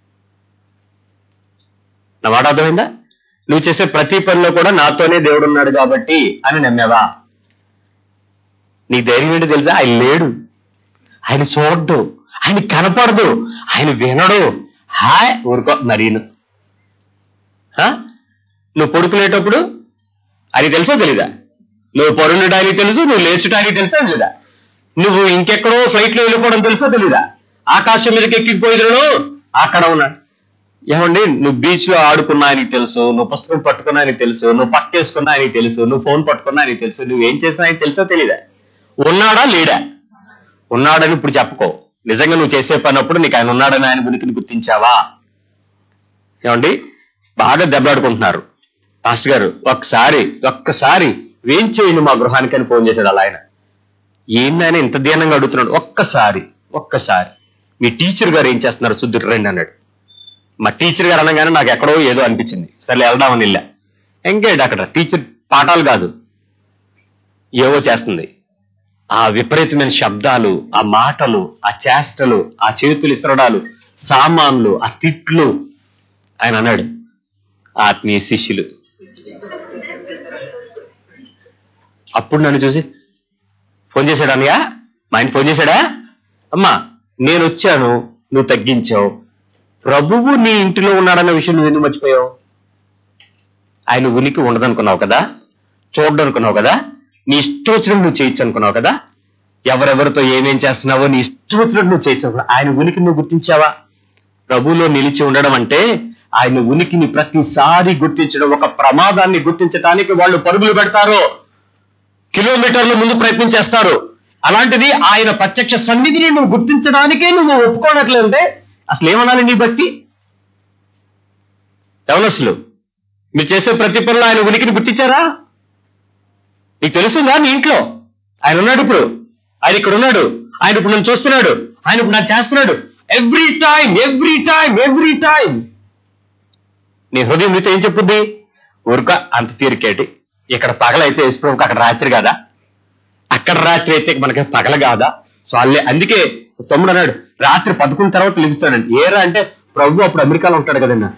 నా మాట అర్థమైందా నువ్వు చేసే ప్రతి పనిలో కూడా నాతోనే దేవుడు ఉన్నాడు కాబట్టి అని నమ్మావా నీకు ధైర్యం ఏంటో తెలుసా ఆయన లేడు ఆయన చూడ్డు ఆయన కనపడదు ఆయన వినడు హాయ్ ఊరుకో మరీను హా? నువ్వు పడుకునేటప్పుడు అది తెలుసో తెలీదా నువ్వు పరుండటానికి తెలుసు నువ్వు లేచడానికి తెలుసా తెలీదా నువ్వు ఇంకెక్కడో ఫ్లైట్ లో వెళ్ళిపోవడం తెలుసో తెలీదా ఆకాశం మీదకి ఎక్కిపోయిదను అక్కడ ఉన్నాడు ఏమండి నువ్వు బీచ్ లో ఆడుకున్నా ఆయనకి తెలుసు నువ్వు పుస్తకం పట్టుకున్నా ఆయనకి తెలుసు నువ్వు పక్కేసుకున్నా ఆయనకి తెలుసు నువ్వు ఫోన్ పట్టుకున్నా ఆయనకి తెలుసు నువ్వు ఏం చేసినా ఆయనకి తెలుసో తెలీదా ఉన్నాడా లేడా ఉన్నాడని ఇప్పుడు చెప్పుకో నిజంగా నువ్వు చేసే పని అప్పుడు నీకు ఆయన ఉన్నాడని ఆయన ఉనికిని గుర్తించావా ఏమండి బాగా దెబ్బలాడుకుంటున్నారు మాస్టర్ గారు ఒక్కసారి ఒక్కసారి ఏం చేయను మా గృహానికి అని ఫోన్ చేశాడు అలా ఆయన ఏంది ఆయన ఇంత దీనంగా అడుగుతున్నాడు ఒక్కసారి ఒక్కసారి మీ టీచర్ గారు ఏం చేస్తున్నారు శుద్ధుడు రండి అన్నాడు మా టీచర్ గారు అనగానే నాకు ఎక్కడో ఏదో అనిపించింది సరే వెళ్దామని వెళ్ళా ఎంగేడ్ అక్కడ టీచర్ పాఠాలు కాదు ఏవో చేస్తుంది ఆ విపరీతమైన శబ్దాలు ఆ మాటలు ఆ చేష్టలు ఆ చేతులు ఇసరడాలు సామాన్లు ఆ తిట్లు ఆయన అన్నాడు ఆత్మీయ శిష్యులు అప్పుడు నన్ను చూసి ఫోన్ చేశాడు అన్నయ్య మా ఆయన ఫోన్ చేశాడా అమ్మా నేను వచ్చాను నువ్వు తగ్గించావు ప్రభువు నీ ఇంటిలో ఉన్నాడన్న విషయం నువ్వు ఎందుకు మర్చిపోయావు ఆయన ఉనికి ఉండదనుకున్నావు కదా చూడదనుకున్నావు కదా నీ ఇష్టం వచ్చినట్టు నువ్వు చేయొచ్చు అనుకున్నావు కదా ఎవరెవరితో ఏమేం చేస్తున్నావో నీ ఇష్టం వచ్చినట్టు నువ్వు చేయొచ్చు అనుకున్నావు. ఆయన ఉనికి నువ్వు గుర్తించావా ప్రభువులో నిలిచి ఉండడం అంటే ఆయన ఉనికిని ప్రతిసారి గుర్తించడం ఒక ప్రమాదాన్ని గుర్తించడానికి వాళ్ళు పరుగులు పెడతారు కిలోమీటర్ల ముందు ప్రయత్నం చేస్తారు అలాంటిది ఆయన ప్రత్యక్ష సన్నిధిని నువ్వు గుర్తించడానికే నువ్వు ఒప్పుకోనట్లేదంటే అసలు ఏమనాలి నీ భక్తి ఎవరసలు మీరు చేసే ప్రతి పనులు ఆయన ఉనికిని గుర్తించారా నీకు తెలుస్తుందా నీ ఇంట్లో ఆయన ఉన్నాడు ఇప్పుడు ఆయన ఇక్కడ ఉన్నాడు ఆయన ఇప్పుడు నన్ను చూస్తున్నాడు ఆయన ఇప్పుడు నాకు చేస్తున్నాడు every time every time every time నీ హృదయం మీతో ఏం చెప్పుద్ది ఊరుక అంత తీరికేటి ఇక్కడ పగలైతే వేసుకోక అక్కడ రాత్రి కాదా అక్కడ రాత్రి అయితే మనకి పగల కాదా సో అల్లే అందుకే తమ్ముడు అన్నాడు రాత్రి పదకొండు తర్వాత లెగుస్తాడండి ఏరా అంటే ప్రభు అప్పుడు అమెరికాలో ఉంటాడు కదన్నా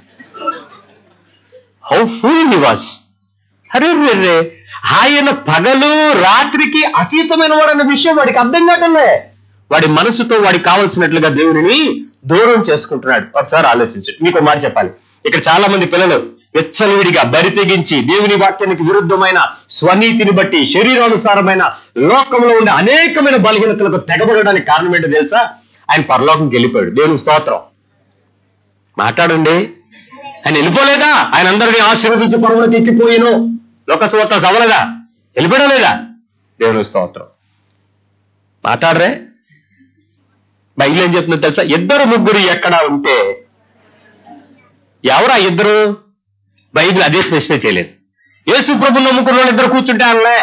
హౌ ఫుల్ హీ వాస్ అరే రే రే ఆయన పగలు రాత్రికి అతీతమైన వాడు అన్న విషయం వాడికి అర్థం కావటంలే వాడి మనసుతో వాడికి కావలసినట్లుగా దేవునిని దూరం చేసుకుంటున్నాడు ఒకసారి ఆలోచించు మీకు ఒక మాట చెప్పాలి ఇక్కడ చాలా మంది పిల్లలు వెచ్చలవిడిగా బరి తెగించి దేవుని వాక్యానికి విరుద్ధమైన స్వనీతిని బట్టి శరీరానుసారమైన లోకంలో ఉండే అనేకమైన బలహీనతలకు తెగబడడానికి కారణం ఏంటో తెలుసా ఆయన పరలోకంకి వెళ్ళిపోయాడు దేవుని స్తోత్రం మాట్లాడండి ఆయన వెళ్ళిపోలేదా ఆయన అందరినీ ఆశీర్వదించి పర్వలకు ఎక్కిపోయిను లోకస్వార్త చదవలేదా వెళ్ళిపోయలేదా దేవుని స్తోత్రం మాట్లాడరే బైబిల్ ఏం చెప్తుందో తెలుసా ఇద్దరు ముగ్గురు ఎక్కడ ఉంటే ఎవరా ఇద్దరు బైబిల్ అదే స్పెసిఫై చేయలేదు యేసు ప్రభు నమ్ముకున్న వాళ్ళు ఇద్దరు కూర్చుంటే అనలే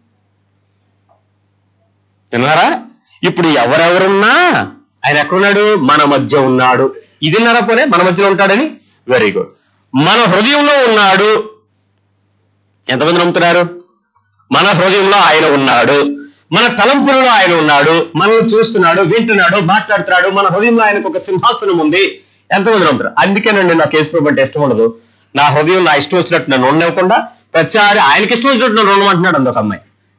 విన్నారా ఇప్పుడు ఎవరెవరున్నా ఆయన ఎక్కడున్నాడు మన మధ్య ఉన్నాడు ఇది విన్నారా పోనే మన మధ్యలో ఉంటాడని వెరీ గుడ్ మన హృదయంలో ఉన్నాడు ఎంతమంది నమ్ముతున్నారు మన హృదయంలో ఆయన ఉన్నాడు మన తలంపులలో ఆయన ఉన్నాడు మనల్ని చూస్తున్నాడు వింటున్నాడు మాట్లాడుతున్నాడు మన హృదయంలో ఆయనకు ఒక సింహాసనం ఉంది ఎంతమంది నమ్ముతారు అందుకేనండి నాకు కేసు అంటే ఇష్టం ఉండదు నా హృదయం నా ఇష్టం వచ్చినట్టు నన్ను ఉండనివ్వకుండా ప్రతిసారి ఆయనకి ఇష్టం వచ్చినట్టు నన్ను ఉండమంటున్నాడు అందుకు అమ్మాయి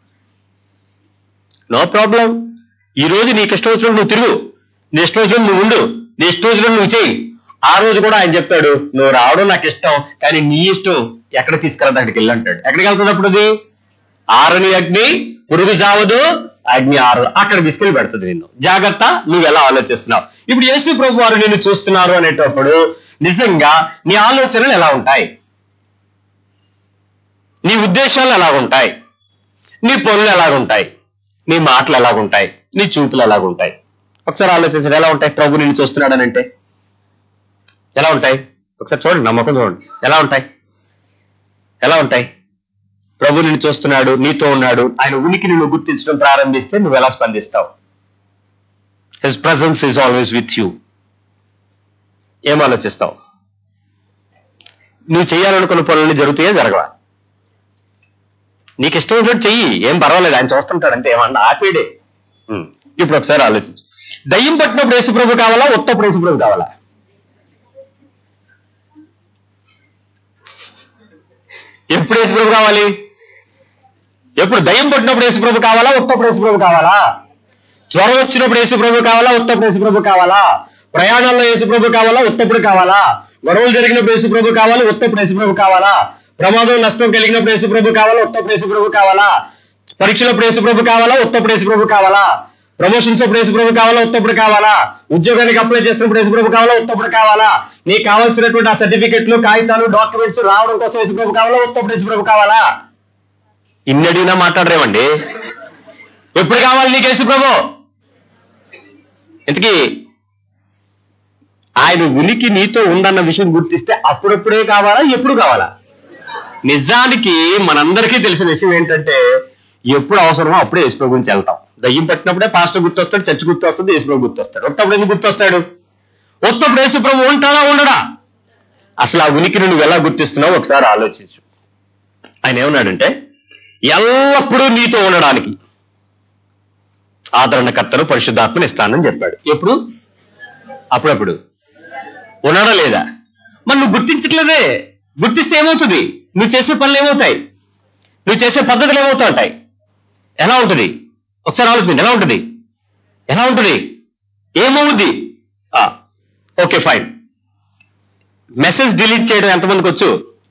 నో ప్రాబ్లం ఈ రోజు నీకు ఇష్టం వచ్చినట్టు నువ్వు తిరుగు నీ ఇష్టం వచ్చినట్టు నువ్వు ఉండు నీ ఇష్టం వచ్చినట్టు నువ్వు చెయ్యి ఆ రోజు కూడా ఆయన చెప్తాడు నువ్వు రావడం నాకు ఇష్టం కానీ నీ ఇష్టం ఎక్కడ తీసుకెళ్ళదు అక్కడికి వెళ్ళి అంటాడు ఎక్కడికి వెళ్తుంది అప్పుడు అది ఆరని అగ్ని పురుగు చావదు అగ్ని ఆరు అక్కడ తీసుకెళ్లి పెడుతుంది నిన్ను జాగ్రత్త నువ్వు ఎలా ఆలోచిస్తున్నావు ఇప్పుడు యేసు ప్రభు వారు నిన్ను చూస్తున్నారు అనేటప్పుడు నిజంగా నీ ఆలోచనలు ఎలా ఉంటాయి నీ ఉద్దేశాలు ఎలా ఉంటాయి నీ పనులు ఎలాగుంటాయి నీ మాటలు ఎలాగుంటాయి నీ చూపులు ఎలాగుంటాయి ఒకసారి ఆలోచించండి ఎలా ఉంటాయి ప్రభు నిన్ను చూస్తున్నాడనంటే ఎలా ఉంటాయి ఒకసారి చూడండి నమ్మకం చూడండి ఎలా ఉంటాయి ఎలా ఉంటాయి ప్రభు నిన్ను చూస్తున్నాడు నీతో ఉన్నాడు ఆయన ఉనికిని నువ్వు గుర్తించడం ప్రారంభిస్తే నువ్వు ఎలా స్పందిస్తావు his presence is always with you ఏం ఆలోచిస్తావు నువ్వు చేయాలనుకున్న పనులన్నీ జరుగుతాయే జరగవా నీకు ఇష్టం ఉన్నట్టు చెయ్యి ఏం పర్వాలేదు ఆయన చూస్తుంటాడు అంటే ఏమన్నా ఆపేడే ఉమ్. ఇప్పుడు ఒకసారి ఆలోచించు దయ్యం పట్టినప్పుడు యేసుప్రభు కావాలా ఉత్తప్పుడు యేసుప్రభు కావాలా ఎప్పుడు యేసుప్రభు కావాలి ఎప్పుడు దయ్యం పట్టినప్పుడు యేసుప్రభు కావాలా ఉత్తప్పుడు యేసుప్రభు కావాలా జ్వరం వచ్చినప్పుడు యేసుప్రభు కావాలా ఉత్తప్పుడు యేసుప్రభు కావాలా ప్రయాణాల్లో యేసుప్రభు కావాలా ఉత్తప్పుడు కావాలా గొడవలు జరిగినప్పుడు యేసుప్రభు కావాలా ఉత్తప్పుడు యేసుప్రభు కావాలా ప్రమాదం నష్టం కలిగినప్పుడు యేసుప్రభు కావాలా ఉత్తప్పుడు యేసుప్రభు కావాలా పరీక్షలప్పుడు యేసుప్రభు కావాలా ఉత్తప్పుడు యేసుప్రభు కావాలా ప్రమోషన్స్ అప్పుడు యేసుప్రభు కావాలా ఉత్తప్పుడు కావాలా ఉద్యోగానికి అప్లై చేసినప్పుడు యేసుప్రభు కావాలా ఉత్తప్పుడు కావాలా నీకు కావాల్సినటువంటి ఆ సర్టిఫికెట్లు కాగితాలు డాక్యుమెంట్స్ రావడం కోసం యేసుప్రభు కావాలా ఉత్తప్పుడు యేసుప్రభు కావాలా ఇన్ని అడిగినా మాట్లాడరేమండి ఎప్పుడు కావాలి నీకు యేసుప్రభు ఇంతకీ ఆయన ఉనికి నీతో ఉందన్న విషయం గుర్తిస్తే అప్పుడప్పుడే కావాలా ఎప్పుడు కావాలా నిజానికి మనందరికీ తెలిసిన విషయం ఏంటంటే ఎప్పుడు అవసరమో అప్పుడే యేసుప్రభు గురించి వెళ్తాం దయ్యం పట్టినప్పుడే పాస్టర్ గుర్తొస్తాడు చర్చ్ గుర్తొస్తుంది యేసుప్రభు గుర్తొస్తాడు ఒత్తప్పుడు ఎందుకు గుర్తొస్తాడు ఒత్తప్పుడు యేసుప్రభు ఉంటాడా ఉండడా అసలు ఆ ఉనికిని నువ్వు ఎలా గుర్తిస్తున్నావు ఒకసారి ఆలోచించు ఆయన ఏమన్నాడంటే ఎల్లప్పుడూ నీతో ఉండడానికి ఆదరణకర్తను పరిశుద్ధాత్మని ఇస్తానని చెప్పాడు ఎప్పుడు అప్పుడప్పుడు ఉన్నాడా లేదా మరి నువ్వు గుర్తించట్లేదే గుర్తిస్తే ఏమవుతుంది నువ్వు చేసే పనులు ఏమవుతాయి నువ్వు చేసే పద్ధతులు ఏమవుతా ఉంటాయి ఎలా ఉంటుంది ఒకసారి ఆలోచించండి ఎలా ఉంటుంది ఎలా ఉంటుంది ఏమవుద్ది ఆ, ఓకే ఫైన్ మెసేజ్ డిలీట్ చేయడం ఎంతమందికి వచ్చు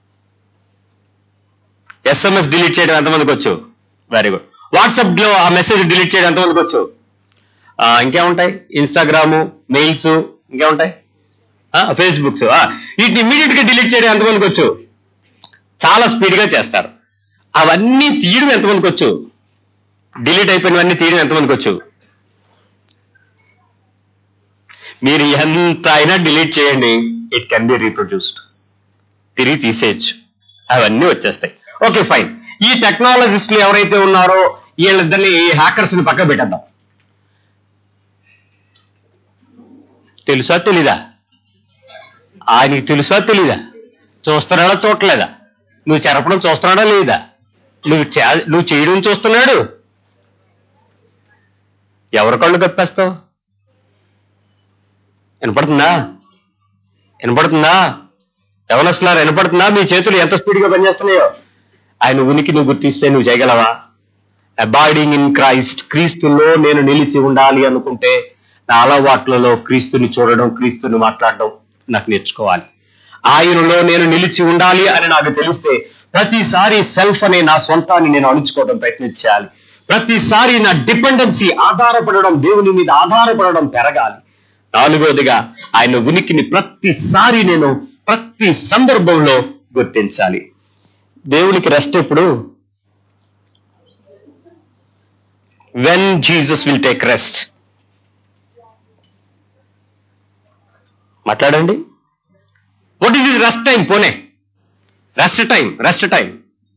ఎస్ఎంఎస్ డిలీట్ చేయడం ఎంతమందికి వచ్చు వెరీ గుడ్ వాట్సాప్ లో ఆ మెసేజ్ డిలీట్ చేయడం ఎంతమందికి వచ్చు ఆ, ఇంకేముంటాయి ఇన్స్టాగ్రాము మెయిల్స్ ఇంకేముంటాయి ఫేస్బుక్స్ వీటిని ఇమీడియట్ గా డిలీట్ చేయడం ఎంతమందికి వచ్చు చాలా స్పీడ్ గా చేస్తారు అవన్నీ తీయడం ఎంతమందికి వచ్చు డిలీట్ అయిపోయినవన్నీ తీయడం ఎంతమందికి వచ్చు మీరు ఎంత అయినా డిలీట్ చేయండి ఇట్ కెన్ బి రీప్రొడ్యూస్డ్ తిరిగి తీసేయచ్చు అవన్నీ వచ్చేస్తాయి ఓకే ఫైన్ ఈ టెక్నాలజిస్టులు ఎవరైతే ఉన్నారో వీళ్ళిద్దరిని హ్యాకర్స్ ని పక్క పెట్టేద్దాం తెలుసా తెలీదా ఆయనకి తెలుసా తెలీదా చూస్తున్నాడా చూడలేదా నువ్వు చెరపడం చూస్తున్నాడా లేదా నువ్వు చే- నువ్వు చేయడం చూస్తున్నాడు ఎవరి కళ్ళు కప్పేస్తావు వినపడుతుందా వినపడుతుందా ఎవరొస్తున్నారు వినపడుతుందా మీ చేతులు ఎంత స్పీడ్గా పనిచేస్తున్నాయో ఆయన ఉనికి నువ్వు గుర్తిస్తే నువ్వు చేయగలవా అబాయిడింగ్ ఇన్ క్రైస్ట్ క్రీస్తులో నేను నిలిచి ఉండాలి అనుకుంటే నా అలవాట్లలో క్రీస్తుని చూడడం క్రీస్తుని మాట్లాడడం నాకు నేర్చుకోవాలి ఆయనలో నేను నిలిచి ఉండాలి అని నాకు తెలిస్తే ప్రతిసారి సెల్ఫ్ అనే నా సొంతాన్ని నేను అణుచుకోవడం ప్రయత్నించాలి ప్రతిసారి నా డిపెండెన్సీ ఆధారపడడం దేవుని మీద ఆధారపడడం పెరగాలి నాలుగోదిగా ఆయన ఉనికిని ప్రతిసారి నేను ప్రతి సందర్భంలో గుర్తించాలి దేవునికి రెస్ట్ ఎప్పుడు when Jesus will take rest మాట్లాడండి what is is rest time పోనే రెస్ట్ టైం రెస్ట్ టైం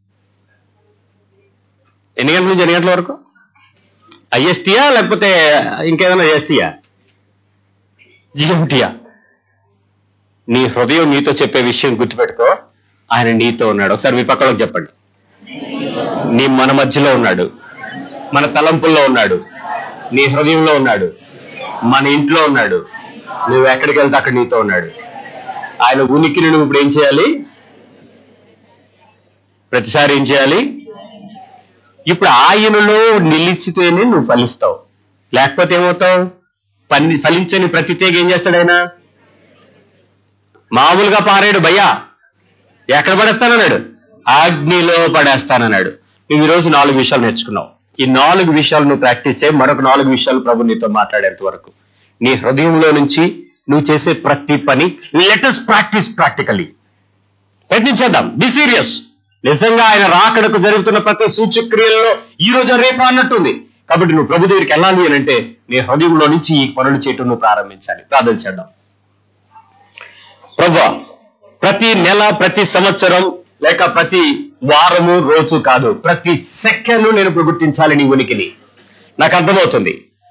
ఎన్ని గంటల నుంచి ఎన్ని గంటల వరకు ఐఎస్టీయా లేకపోతే ఇంకేదైనా ఎస్టీయా జిఎంటీయా నీ హృదయం నీతో చెప్పే విషయం గుర్తుపెట్టుకో ఆయన నీతో ఉన్నాడు ఒకసారి మీ పక్కలోకి చెప్పండి నీ మన మధ్యలో ఉన్నాడు మన తలంపుల్లో ఉన్నాడు నీ హృదయంలో ఉన్నాడు మన ఇంట్లో ఉన్నాడు నువ్వు ఎక్కడికి వెళ్తే అక్కడ నీతో ఉన్నాడు ఆయన ఉనికిని నువ్వు ఇప్పుడు ఏం చేయాలి ప్రతిసారి ఏం చేయాలి ఇప్పుడు ఆయనలో నిలిచితేనే నువ్వు ఫలిస్తావు లేకపోతే ఏమవుతావు పని ఫలించని ప్రతి తీగ ఏం చేస్తాడు ఆయన మామూలుగా పారాడు భయ్యా ఎక్కడ పడేస్తానన్నాడు అగ్నిలో పడేస్తానన్నాడు నువ్వు ఈరోజు నాలుగు విషయాలు నేర్చుకున్నావు ఈ నాలుగు విషయాలు నువ్వు ప్రాక్టీస్ చేయి మరొక నాలుగు విషయాలు ప్రభు నీతో మాట్లాడేంత వరకు నీ హృదయంలో నుంచి నువ్వు చేసే ప్రతి పని లెటెస్ట్ ప్రాక్టీస్ ప్రాక్టికలీ ప్రయత్నించేద్దాం బి సీరియస్ నిజంగా ఆయన రాకడకు జరుగుతున్న ప్రతి సూచక్రియల్లో ఈ రోజు రేపు అన్నట్టుంది కాబట్టి నువ్వు ప్రభు దగ్గరికి వెళ్ళాలి అని అంటే నీ హృదయంలో నుంచి ఈ పనులు చేయటం నువ్వు ప్రారంభించాలి ప్రార్థన చేద్దాం ప్రభు ప్రతి నెల ప్రతి సంవత్సరం లేక ప్రతి వారము రోజు కాదు ప్రతి సెకండ్ నేను ఇప్పుడు గుర్తించాలి నీ ఉనికిని నాకు అర్థమవుతుంది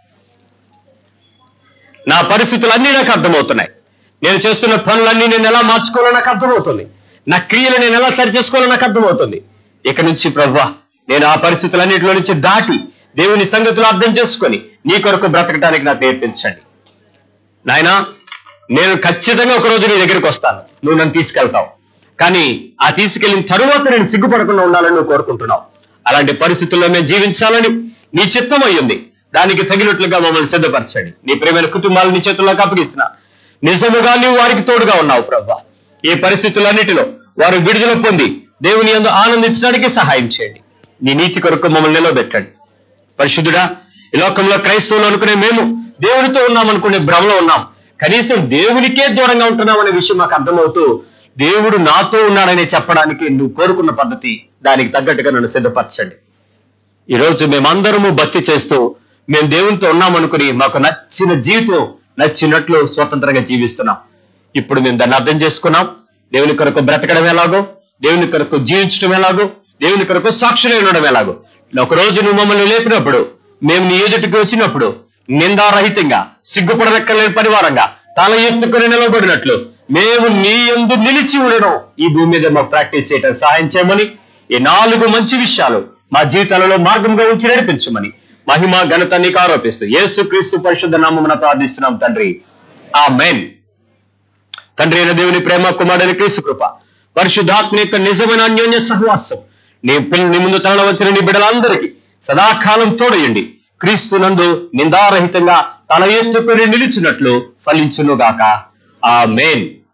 నా పరిస్థితులన్నీ నాకు అర్థమవుతున్నాయి నేను చేస్తున్న పనులన్నీ నేను ఎలా మార్చుకోవాలో నాకు అర్థమవుతుంది నా క్రియలు నేను ఎలా సరి చేసుకోవాలో నాకు అర్థమవుతుంది ఇక నుంచి ప్రవ్వా నేను ఆ పరిస్థితులన్నింటిలో నుంచి దాటి దేవుని సంగతులు అర్థం చేసుకొని నీ కొరకు బ్రతకటానికి నాకు నేర్పించండి నాయనా నేను ఖచ్చితంగా ఒక రోజు నీ దగ్గరికి వస్తాను నువ్వు నన్ను తీసుకెళ్తావు కానీ ఆ తీసుకెళ్లిన తరువాత నేను సిగ్గుపడకుండా ఉండాలని నువ్వు కోరుకుంటున్నావు అలాంటి పరిస్థితుల్లో మేము జీవించాలని నీ చిత్తం అయ్యింది దానికి తగినట్లుగా మమ్మల్ని సిద్ధపరచండి నీ ప్రేమైన కుటుంబాలు నీ చేతుల్లోకి అప్పగిస్తున్నా నిజముగా నీవు వారికి తోడుగా ఉన్నావు ప్రభా ఈ పరిస్థితులన్నిటిలో వారు విడుదల పొంది దేవుని యందు ఆనందించడానికి సహాయం చేయండి నీ నీతి కొరకు మమ్మల్ని నిలబెట్టండి పరిశుద్ధుడా ఈ లోకంలో క్రైస్తవులు అనుకునే మేము దేవునితో ఉన్నాం అనుకునే భ్రమలో ఉన్నాం కనీసం దేవునికే దూరంగా ఉంటున్నాం అనే విషయం మాకు అర్థమవుతూ దేవుడు నాతో ఉన్నాడని చెప్పడానికి నువ్వు కోరుకున్న పద్ధతి దానికి తగ్గట్టుగా నన్ను సిద్ధపరచండి ఈ రోజు మేమందరము భక్తి చేస్తూ మేము దేవునితో ఉన్నామనుకుని మాకు నచ్చిన జీవితం నచ్చినట్లు స్వతంత్రంగా జీవిస్తున్నాం ఇప్పుడు మేము దాన్ని అర్థం చేసుకున్నాం దేవుని కొరకు బ్రతకడం ఎలాగో దేవుని కొరకు జీవించడం ఎలాగో దేవుని కొరకు సాక్షులై ఉండడం ఎలాగో ఒక రోజు నువ్వు మమ్మల్ని లేపినప్పుడు మేము నీ ఎదుటికి వచ్చినప్పుడు నిందారహితంగా సిగ్గుపడనక్కలేని పరివారంగా తల ఎత్తుకుని నిలబడినట్లు మేము నీ ఎందు నిలిచి ఉండడం ఈ భూమి మీద మాకు ప్రాక్టీస్ చేయడం సహాయం చేయమని ఈ నాలుగు మంచి విషయాలు మా జీవితాలలో మార్గంగా ఉంచి నడిపించమని మహిమ ఘనత నీకు ఆరోపిస్తూ యేసు క్రీస్తు పరిశుద్ధ నామమున ప్రార్థిస్తున్నాం తండ్రి ఆ మెయిన్ తండ్రి అయిన దేవుని ప్రేమ కుమారుని క్రీస్తు కృప పరిశుద్ధాత్మ యొక్క నిజమైన అన్యోన్య సహవాసం నీ పిల్ల నీ ముందు తరల వచ్చిన నీ బిడ్డలందరికీ సదాకాలం తోడయండి క్రీస్తు నందు నిందారహితంగా తల ఎత్తుకొని నిలిచినట్లు ఫలించునుగాక ఆ మెయిన్